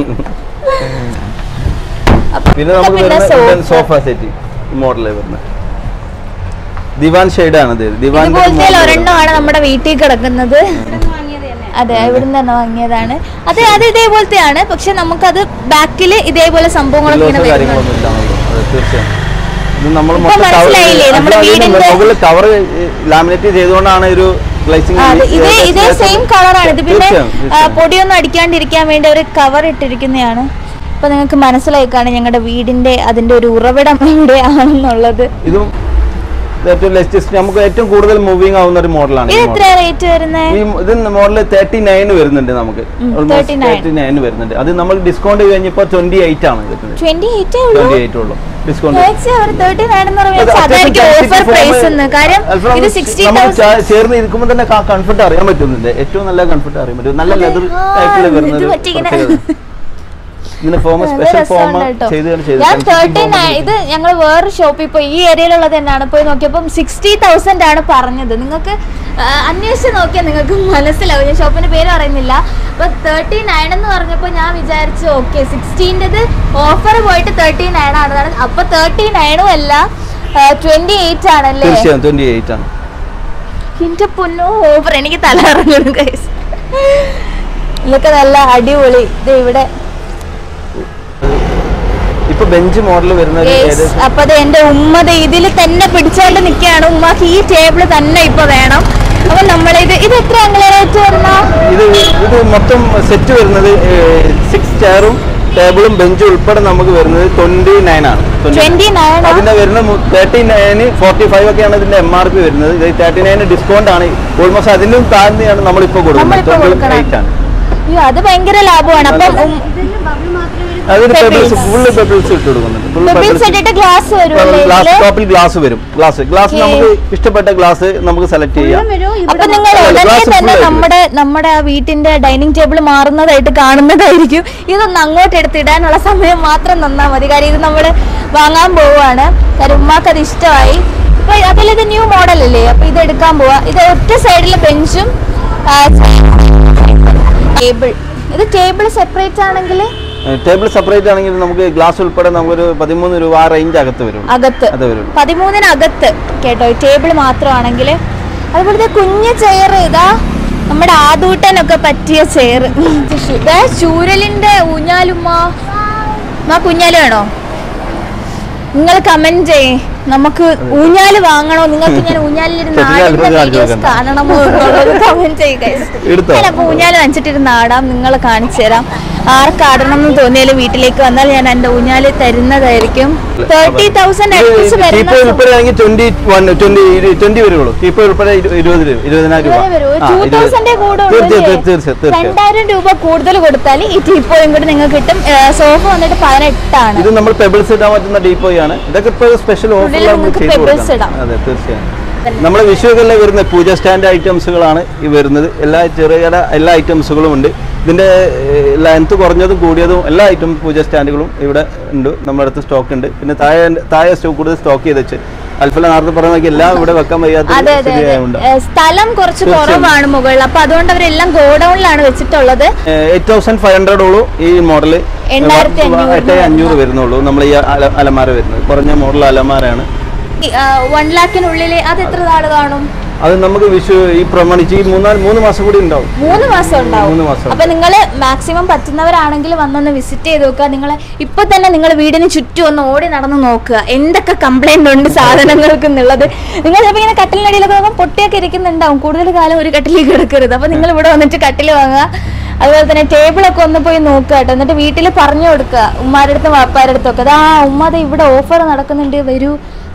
അപ്പൊ പിന്നെ നമുക്ക് പിന്നെ വരുന്ന sofa. സോഫ സെറ്റ് മോഡല് വരുന്നത് ദിവാൻ ഷെയ്ഡ് ആണ് ഇത് ദിവാൻ ഇതുപോലത്തെ ഒരെണ്ണമാണ് നമ്മുടെ വീട്ടിൽ കിടക്കുന്നത് വാങ്ങിയത് തന്നെ അതെ ഇവിടുന്ന് തന്നെ വാങ്ങിയതാണ് അത് അത് ഇതേപോലത്തെയാണ് പക്ഷെ നമുക്കത് ബാക്കിൽ ഇതേപോലെ സംഭവങ്ങളൊക്കെ ഇങ്ങനെ വരുന്നുണ്ട് കാര്യങ്ങളൊന്നും ഇല്ല നമുക്ക്. അതെ, തീർച്ചയായും ഇത് നമ്മൾ ഇപ്പൊ മനസ്സിലായില്ലേ? നമ്മുടെ വീടിന്റെ- മുകളിൽ കവർ ലാമിനേറ്റ് ചെയ്തുകൊണ്ടാണ് ഒരു ഗ്ലേസിംഗ് ആ, അതെ ഇതേ ഇതേ സെയിം കളറാണ് ഇത് പിന്നെ തീർച്ചയായും, ആ, തീർച്ചയായും. പൊടിയൊന്നും അടിക്കാണ്ടിരിക്കാൻ വേണ്ടി ഒരു കവർ ഇട്ടിരിക്കുന്നതാണ് അപ്പൊ നിങ്ങൾക്ക് മനസ്സിലായി കാണും ഞങ്ങളുടെ വീടിന്റെ അതിന്റെ ഒരു ഉറവിടം എവിടെയാണെന്നുള്ളത് ഇതും ഏറ്റവും ലേറ്റസ്റ്റ് നമുക്ക് ഏറ്റവും കൂടുതൽ മൂവിങ് ആവുന്ന ഒരു മോഡലാണ് ഇത് ഈ എത്ര റേറ്റ് വരുന്നത് ഈ ഇത് മോഡൽ തേർട്ടി നയൻ വരുന്നുണ്ട് നമുക്ക് ഉം, ഓൾമോസ്റ്റ് 39. തേർട്ടി നയൻ വരുന്നുണ്ട് അത് നമ്മൾ ഡിസ്കൗണ്ട് കഴിഞ്ഞപ്പോൾ ട്വന്റി എയ്റ്റ് ആണ് കിട്ടുന്നത് ട്വന്റി എയ്റ്റേ ഉള്ളൂ ട്വന്റി എയ്റ്റ് ഉള്ളൂ ഡിസ്കൗണ്ട് മാക്സി അവർ തേർട്ടി നയൻ എന്ന് പറയുമ്പോൾ അതായിരിക്കും ഓഫർ പ്രൈസ് എന്ന് കാര്യം ഇത് സിക്സ്റ്റി തൗസൻഡ് ചേർന്ന് ഇരിക്കുമ്പോൾ തന്നെ കംഫർട്ട് അറിയാൻ പറ്റുന്നുണ്ട് ഏറ്റവും നല്ല കംഫർട്ട് അറിയാൻ പറ്റും നല്ല അതെ. ലെതർ ആ, ടൈപ്പിൽ ഇത് വരുന്നത് പറ്റിങ്ങനെ. ഇതിന് ഫോം നല്ല സ്പെഷ്യൽ ഫോം രസമുണ്ട് കേട്ടോ. ചെയ്താണ് ഞാൻ തേർട്ടി ചെയ്തത് നയൻ ഇത് ഞങ്ങൾ വേറെ ഷോപ്പിൽ പോയി ഈ ഏരിയയിലുള്ളത് തന്നെയാണ് പോയി നോക്കിയപ്പം സിക്സ്റ്റി തൗസൻഡ് ആണ് പറഞ്ഞത് നിങ്ങൾക്ക് ആ, അന്വേഷിച്ച് നോക്കിയാൽ നിങ്ങൾക്ക് മനസ്സിലാവും ഞാൻ ഷോപ്പിന്റെ പേര് പറയുന്നില്ല അപ്പൊ തേർട്ടി നയൻ എന്ന് പറഞ്ഞപ്പോൾ ഞാൻ വിചാരിച്ചു ഓക്കെ സിക്സ്റ്റീൻ്റെത് ഓഫർ പോയിട്ട് തേർട്ടി നയൻ ആണ് അപ്പൊ തേർട്ടി നയനും അല്ല ട്വന്റി എയ്റ്റ് ആണല്ലേ തീർച്ചയായും ട്വന്റി എയ്റ്റ് ആണ് എന്റെ പൊന്നോ ഓഫർ എനിക്ക് തല ഇറങ്ങണം ഗൈസ് ഇതൊക്കെ നല്ല അടിപൊളി ഇത് ഇവിടെ ഇപ്പൊ ബെഞ്ച് മോഡൽ വരുന്ന ഒരു Yes. ഏകദേശം അപ്പൊ അത് എന്റെ ഉമ്മ ദേ ഇതിൽ തന്നെ പിടിച്ചോണ്ട് നിൽക്കുകയാണ് ഉമ്മക്ക് ഈ ടേബിൾ തന്നെ ഇപ്പൊ വേണം അപ്പൊ നമ്മളിത് ഇത് എത്ര അങ്ങനെ റേറ്റ് വരുന്ന ഇത് ഇത് മൊത്തം സെറ്റ് വരുന്നത് സിക്സ് ചെയറും ടേബിളും ബെഞ്ചും ഉൾപ്പെടെ നമുക്ക് വരുന്നത് ട്വന്റി നയൻ ആണ് 29. ട്വന്റി നയൻ അതിന്റെ വരുന്ന തേർട്ടി നയന് ഫോർട്ടി ഫൈവ് ഒക്കെയാണ് ഇതിന്റെ എം ആർ പി വരുന്നത് ഇത് തേർട്ടി നയന് ഡിസ്കൗണ്ട് ആണ് ഓൾമോസ്റ്റ് അതിനും താഴ്ന്നെയാണ് നമ്മളിപ്പോ കൊടുക്കുന്നത് നമ്മളിപ്പോ ട്വന്റി കൊടുക്കണം. എയ്റ്റ് ആണ് അയ്യോ അത് ഭയങ്കര ലാഭമാണ് അപ്പം ഇതിന് ബബിൾ മാത്രമേ ഒരു അതിന് Pebbles. പെബിൾസ് ഫുള്ള് പെബിൾസ് ഇട്ട് കൊടുക്കുന്നുണ്ട് ഫുൾ പെബിൾസ് ഇട്ടിട്ട് ഗ്ലാസ് വരുമല്ലേ ഗ്ലാസ് ഇതില്? ടോപ്പിൽ ഗ്ലാസ് വരും ഗ്ലാസ് ഗ്ലാസ് Okay. നമുക്ക് ഇഷ്ടപ്പെട്ട ഗ്ലാസ് നമുക്ക് സെലക്ട് ചെയ്യാം മുഴുവൻ വരുമോ അപ്പൊ ഇവിടെ നിങ്ങൾ അല്ല, ഉടനെ glass full തന്നെ ആയിട്ട് നമ്മുടെ നമ്മുടെ ആ വീട്ടിന്റെ ഡൈനിങ് ടേബിൾ മാറുന്നതായിട്ട് കാണുന്നതായിരിക്കും ഇതൊന്ന് അങ്ങോട്ട് എടുത്തിടാനുള്ള സമയം മാത്രം തന്നാൽ മതി കാര്യം ഇത് നമ്മൾ വാങ്ങാൻ പോവുകയാണ് കാര്യം ഉമ്മാക്ക് അത് ഇഷ്ടമായി ഇപ്പൊ അതിലിത് ന്യൂ മോഡൽ അല്ലേ അപ്പൊ ഇത് എടുക്കാൻ പോവാ ഇത് ഒറ്റ സൈഡിൽ ബെഞ്ചും ടേബിൾ ഇത് ടേബിൾ സെപ്പറേറ്റ് ആണെങ്കിൽ ടേബിൾ സെപ്പറേറ്റ് ആണെങ്കിൽ നമുക്ക് ഗ്ലാസ് ഉൾപ്പെടെ നമുക്കൊരു പതിമൂന്ന് രൂപ ആ റേഞ്ച് അകത്ത് വരും അകത്ത് അത് വരും പതിമൂന്നിനകത്ത് കേട്ടോ ടേബിൾ മാത്രമാണെങ്കിൽ അതുപോലത്തെ കുഞ്ഞു ചെയർ ഇതാ നമ്മുടെ ആദൂട്ടനൊക്കെ പറ്റിയ ചെയർ ഇതാ ചൂരലിന്റെ ഊഞ്ഞാലുമ്മ ആ കുഞ്ഞാല് വേണോ നിങ്ങൾ കമന്റ് ചെയ്യേ നമുക്ക് ഊഞ്ഞാല് വാങ്ങണോ നിങ്ങൾക്ക് ഞാൻ ഊഞ്ഞാലിലിരുന്ന് ചെറിയ ആടുന്ന അത്ഭുതം കാണിച്ചു വീഡിയോസ് വെക്കണ്ട. കാണണമോ എന്നുള്ളത് കമന്റ് ചെയ്യുക എടുത്തോ? ഞാനപ്പോ ഊഞ്ഞാല് വെച്ചിട്ടിരുന്ന് ആടാം നിങ്ങൾ കാണിച്ചു തരാം ആർക്ക് ആടണം എന്ന് തോന്നിയാലും വീട്ടിലേക്ക് വന്നാൽ ഞാൻ എന്റെ ഊഞ്ഞാല് തരുന്നതായിരിക്കും തേർട്ടി തൗസൻഡ് അടുപ്പിച്ച് കീപ്പ് വരുന്ന ഉൾപ്പെടെ ആണെങ്കിൽ ട്വന്റി വൺ ട്വന്റി ട്വന്റി വരുള്ളൂ കീപ്പ് ഉൾപ്പെടെ ഇരു- ഇരുപത് രൂപ ഇരുപതിനായിരം രൂപ ആ, ടൂ ഇരുപത്- തൗസൻഡേ കൂടുള്ളൂ തീർച്ചയായും അല്ലേ? തീർച്ചയായും തീർച്ചയായും രണ്ടായിരം രൂപ കൂടുതൽ കൊടുത്താൽ ഈ ടീപ്പോയും കൂടി നിങ്ങൾക്ക് കിട്ടും സോഫ വന്നിട്ട് പതിനെട്ടാണ് ഇത് നമ്മൾ പെബിൾസ് ഇടാൻ പറ്റുന്ന ഡീപ്പോയാണ് ഇതൊക്കെ ഇപ്പോൾ സ്പെഷ്യൽ ഉള്ളിൽ ഓഫറിൽ നമ്മൾ നമുക്ക് ചെയ്ത് pebbles കൊടുക്കാം ഇടാം. അതെ തീർച്ചയായും നമ്മൾ വിഷുവൊക്കെ വരുന്ന പൂജ സ്റ്റാൻഡ് ഐറ്റംസുകളാണ് ഈ വരുന്നത് എല്ലാ ചെറിയ എല്ലാ ഐറ്റംസുകളും ഉണ്ട് ഇതിന്റെ ലെങ്ത് കുറഞ്ഞതും കൂടിയതും എല്ലാ ഐറ്റം പൂജ സ്റ്റാൻഡുകളും ഇവിടെ ഉണ്ട് നമ്മുടെ അടുത്ത് സ്റ്റോക്ക് ഉണ്ട് പിന്നെ താഴെ താഴെ സ്റ്റോക്ക് കൂടുതൽ സ്റ്റോക്ക് ചെയ്ത് വെച്ച് അൽഫല നേരത്തെ പറഞ്ഞ മാതിരി എല്ലാം ഇവിടെ വെക്കാൻ വയ്യാത്ത അതെ അതെ അതെ സ്ഥിതിയായതുകൊണ്ട് ഏ, സ്ഥലം കുറച്ച് തീർച്ചയായും. കുറവാണ് മുകളിൽ അപ്പൊ അതുകൊണ്ട് അവരെല്ലാം ഗോഡൌണിലാണ് വെച്ചിട്ടുള്ളത് എയ്റ്റ് തൗസൻഡ് ഫൈവ് ഹൺഡ്രഡ് ഉള്ളൂ ഈ മോഡൽ എണ്ണായിരത്തി അഞ്ഞൂറിന് എട്ട് അഞ്ഞൂറ് വരുന്നുള്ളൂ നമ്മൾ ഈ അല- അലമാര വരുന്നത് കുറഞ്ഞ മോഡൽ അലമാരയാണ് വൺ ലാഖിനുള്ളിൽ അത് എത്ര നാള് കാണും അത് നമുക്ക് വിഷു ഈ പ്രമാണിച്ച് ഈ മൂന്നാല് മൂന്ന് മാസം കൂടി ഉണ്ടാവും മൂന്ന് മാസം ഉണ്ടാവും മൂന്ന് മാസം അപ്പൊ നിങ്ങൾ മാക്സിമം പറ്റുന്നവരാണെങ്കിൽ വന്നൊന്ന് വിസിറ്റ് ചെയ്ത് നോക്കുക നിങ്ങൾ ഇപ്പൊ തന്നെ നിങ്ങൾ വീടിന് ചുറ്റും ഒന്ന് ഓടി നടന്ന് നോക്കുക എന്തൊക്കെ കംപ്ലൈന്റ് ഉണ്ട് സാധനങ്ങൾക്ക് എന്നുള്ളത് നിങ്ങൾ ചിലപ്പോൾ ഇങ്ങനെ കട്ടിലിനടിയിലൊക്കെ നോക്കുമ്പോൾ പൊട്ടിയൊക്കെ ഇരിക്കുന്നുണ്ടാവും കൂടുതൽ കാലം ഒരു കട്ടിലിൽ കിടക്കരുത് അപ്പൊ നിങ്ങൾ ഇവിടെ വന്നിട്ട് കട്ടിൽ വാങ്ങുക അതുപോലെ തന്നെ ടേബിളൊക്കെ ഒന്ന് പോയി നോക്കുക കേട്ടോ എന്നിട്ട് വീട്ടിൽ പറഞ്ഞു കൊടുക്കുക ഉമ്മാരുടെ അടുത്തും വാപ്പാരുടെ അടുത്തും ഒക്കെ അതാ ഉമ്മ ദേ ഇവിടെ ഓഫർ നടക്കുന്നുണ്ട് വരൂ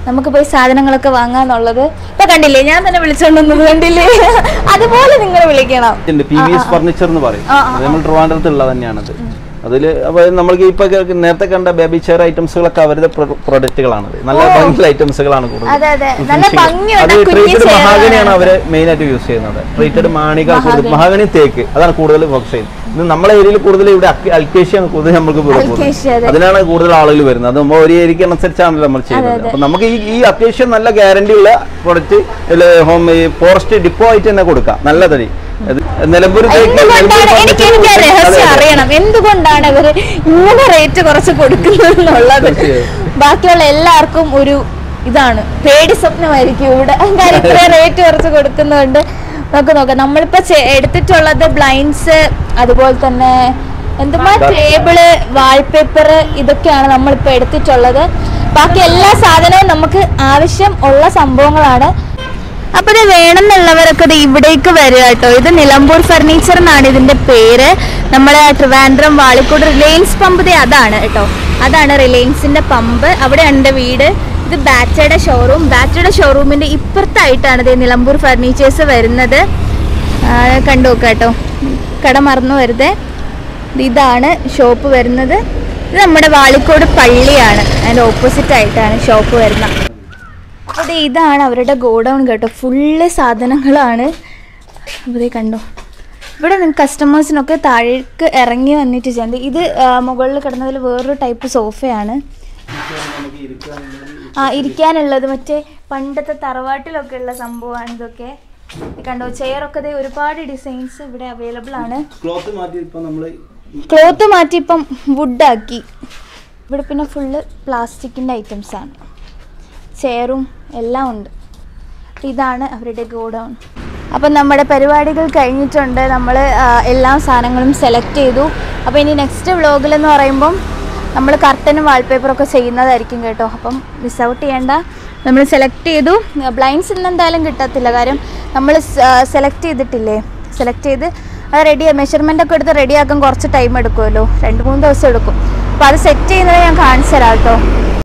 നമുക്ക് പോയി സാധനങ്ങളൊക്കെ വാങ്ങാന്നുള്ളത് ഇപ്പൊ കണ്ടില്ലേ ഞാൻ തന്നെ വിളിച്ചോണ്ടുവന്നത് കണ്ടില്ലേ അതുപോലെ നിങ്ങൾ വിളിക്കണം പി വി എസ് ഫർണിച്ചർ എന്ന് പറയും ആ, ആ, അത് നമ്മൾ ട്രിവാൻഡ്രത്തുള്ള തന്നെയാണത് അതില് അപ്പൊ നമ്മൾക്ക് ഇപ്പൊ കേ- നേരത്തെ കണ്ട ബേബി ചെയർ ഐറ്റംസുകളൊക്കെ അവരുടെ പ്രൊഡക്റ്റുകളാണത് നല്ല ഭംഗിയുള്ള ഐറ്റംസുകളാണ് കൂടുതൽ അതെ, അതെ. നല്ല Finishing. ഭംഗിയുള്ള അത് കുഞ്ഞി ട്രീറ്റഡ് chair മഹാഗണിയാണ് ആണ്. അവര് മെയിൻ ആയിട്ട് യൂസ് ചെയ്യുന്നത് ട്രീറ്റഡ് മാണിക കൂടുതൽ മഹാഗണി തേക്ക് അതാണ് കൂടുതൽ ഫോക്കസ് ചെയ്യുന്നത് ഇത് നമ്മളെ ഏരിയയിൽ കൂടുതൽ ഇവിടെ അൽക്കേഷ്യാണ് കൂടുതൽ നമുക്ക് ഇവിടെ അൽക്കേഷ്യ, അതെ. കൂടുതൽ അതിനാണ് കൂടുതൽ ആളുകൾ വരുന്നത് അത് നമ്മൾ ഒരു ഏരിയക്ക് അനുസരിച്ചാണല്ലോ നമ്മൾ ചെയ്യുന്നത് അപ്പൊ നമുക്ക് ഈ ഈ അത്യാവശ്യം നല്ല ഗ്യാരണ്ടി ഉള്ള പ്രൊഡക്റ്റ് ഹോം ഫോറസ്റ്റ് ഡിപ്പോ ആയിട്ട് തന്നെ കൊടുക്കാം നല്ല തടി അത് നിലമ്പൂർ തേക്ക് എന്തുകൊണ്ടാണ് നിലമ്പൂർ എനിക്ക് എനിക്ക് ആ furniture രഹസ്യം അതെ, അതെ. അറിയണം എന്തുകൊണ്ടാണ് ഇവര് ഇങ്ങനെ റേറ്റ് കുറച്ച് കൊടുക്കുന്നത് എന്നുള്ളത് തീർച്ചയായും. ബാക്കിയുള്ള എല്ലാവർക്കും ഒരു ഇതാണ് പേടി സ്വപ്നമായിരിക്കും ഇവിടെ കാര്യം ഇത്രയും റേറ്റ് കുറച്ച് കൊടുക്കുന്നതുകൊണ്ട് നമുക്ക് നോക്കാം നമ്മളിപ്പോ ചെ- എടുത്തിട്ടുള്ളത് ബ്ലൈൻഡ്സ് അതുപോലെ തന്നെ എന്തുമാ ടേബിള് വാൾപേപ്പർ ഇതൊക്കെയാണ് നമ്മളിപ്പോ എടുത്തിട്ടുള്ളത് ബാക്കി എല്ലാ സാധനവും നമുക്ക് ആവശ്യം ഉള്ള സംഭവങ്ങളാണ് അപ്പൊ ഇത് വേണമെന്നുള്ളവരൊക്കെ ഇത് ഇവിടേക്ക് വരിക കേട്ടോ ഇത് നിലമ്പൂർ ഫർണിച്ചർ എന്നാണ് ഇതിന്റെ പേര് നമ്മുടെ ട്രിവാൻഡ്രം വാളിക്കോട് റിലയൻസ് പമ്പ് ദേ അതാണ് കേട്ടോ അതാണ് റിലയൻസിന്റെ പമ്പ് അവിടെയാണ് എൻ്റെ വീട് ഇത് ബാറ്റയുടെ ഷോറൂം ബാറ്റയുടെ ഷോറൂമിന്റെ ഇപ്പുറത്തായിട്ടാണ് ഇത് നിലമ്പൂർ ഫർണിച്ചേഴ്സ് വരുന്നത് ആ, കണ്ടു നോക്കാം കേട്ടോ കട മറന്നു വരുതേ ഇതാണ് ഷോപ്പ് വരുന്നത് ഇത് നമ്മുടെ വാളിക്കോട് പള്ളിയാണ് അതിൻ്റെ ഓപ്പോസിറ്റ് ആയിട്ടാണ് ഷോപ്പ് വരുന്നത് അപ്പോൾ ദേ ഇതാണ് അവരുടെ ഗോഡൗൺ കേട്ടോ ഫുള്ള് സാധനങ്ങളാണ് അപ്പോൾ ദേ കണ്ടോ ഇവിടെ നിങ്ങൾക്ക് കസ്റ്റമേഴ്സിനൊക്കെ താഴേക്ക് ഇറങ്ങി വന്നിട്ട് ചെയ്യാം ദേ ഇത് ആ, മുകളിൽ കിടന്നതിൽ വേറൊരു ടൈപ്പ് സോഫയാണ് ആ ഇരിക്കാനുള്ളത് മറ്റേ പണ്ടത്തെ തറവാട്ടിലൊക്കെ ഉള്ള സംഭവമാണ് ഇതൊക്കെ ഇത് കണ്ടോ ചെയറൊക്കെ ദേ ഒരുപാട് ഡിസൈൻസ് ഇവിടെ അവൈലബിൾ ആണ് ക്ലോത്ത് മാറ്റി ഇപ്പൊ നമ്മള് ക്ലോത്ത് മാറ്റി ഇപ്പം വുഡാക്കി ഇവിടെ പിന്നെ ഫുള്ള് പ്ലാസ്റ്റിക്കിൻ്റെ ഐറ്റംസ് ആണ് ചെയറും എല്ലാം ഉണ്ട് അപ്പം ഇതാണ് അവരുടെ ഗോഡൗൺ അപ്പം നമ്മുടെ പരിപാടികൾ കഴിഞ്ഞിട്ടുണ്ട് നമ്മൾ എല്ലാ സാധനങ്ങളും സെലക്ട് ചെയ്തു അപ്പോൾ ഇനി നെക്സ്റ്റ് വ്ളോഗിലെന്ന് പറയുമ്പം നമ്മൾ കർട്ടനും വാൾപേപ്പറൊക്കെ ചെയ്യുന്നതായിരിക്കും കേട്ടോ അപ്പം മിസ് ഔട്ട് ചെയ്യേണ്ട നമ്മൾ സെലക്ട് ചെയ്തു ബ്ലൈൻഡ്സ് ഇന്ന് എന്തായാലും കിട്ടത്തില്ല കാര്യം നമ്മൾ സെലക്ട് ചെയ്തിട്ടില്ലേ സെലക്ട് ചെയ്ത് അത് റെഡി മെഷർമെൻ്റ് ഒക്കെ എടുത്ത് റെഡിയാക്കാൻ കുറച്ച് ടൈം എടുക്കുമല്ലോ രണ്ട് മൂന്ന് ദിവസം എടുക്കും അപ്പോൾ അത് സെറ്റ് ചെയ്യുന്നത് ഞാൻ കാണിച്ചു തരാം കേട്ടോ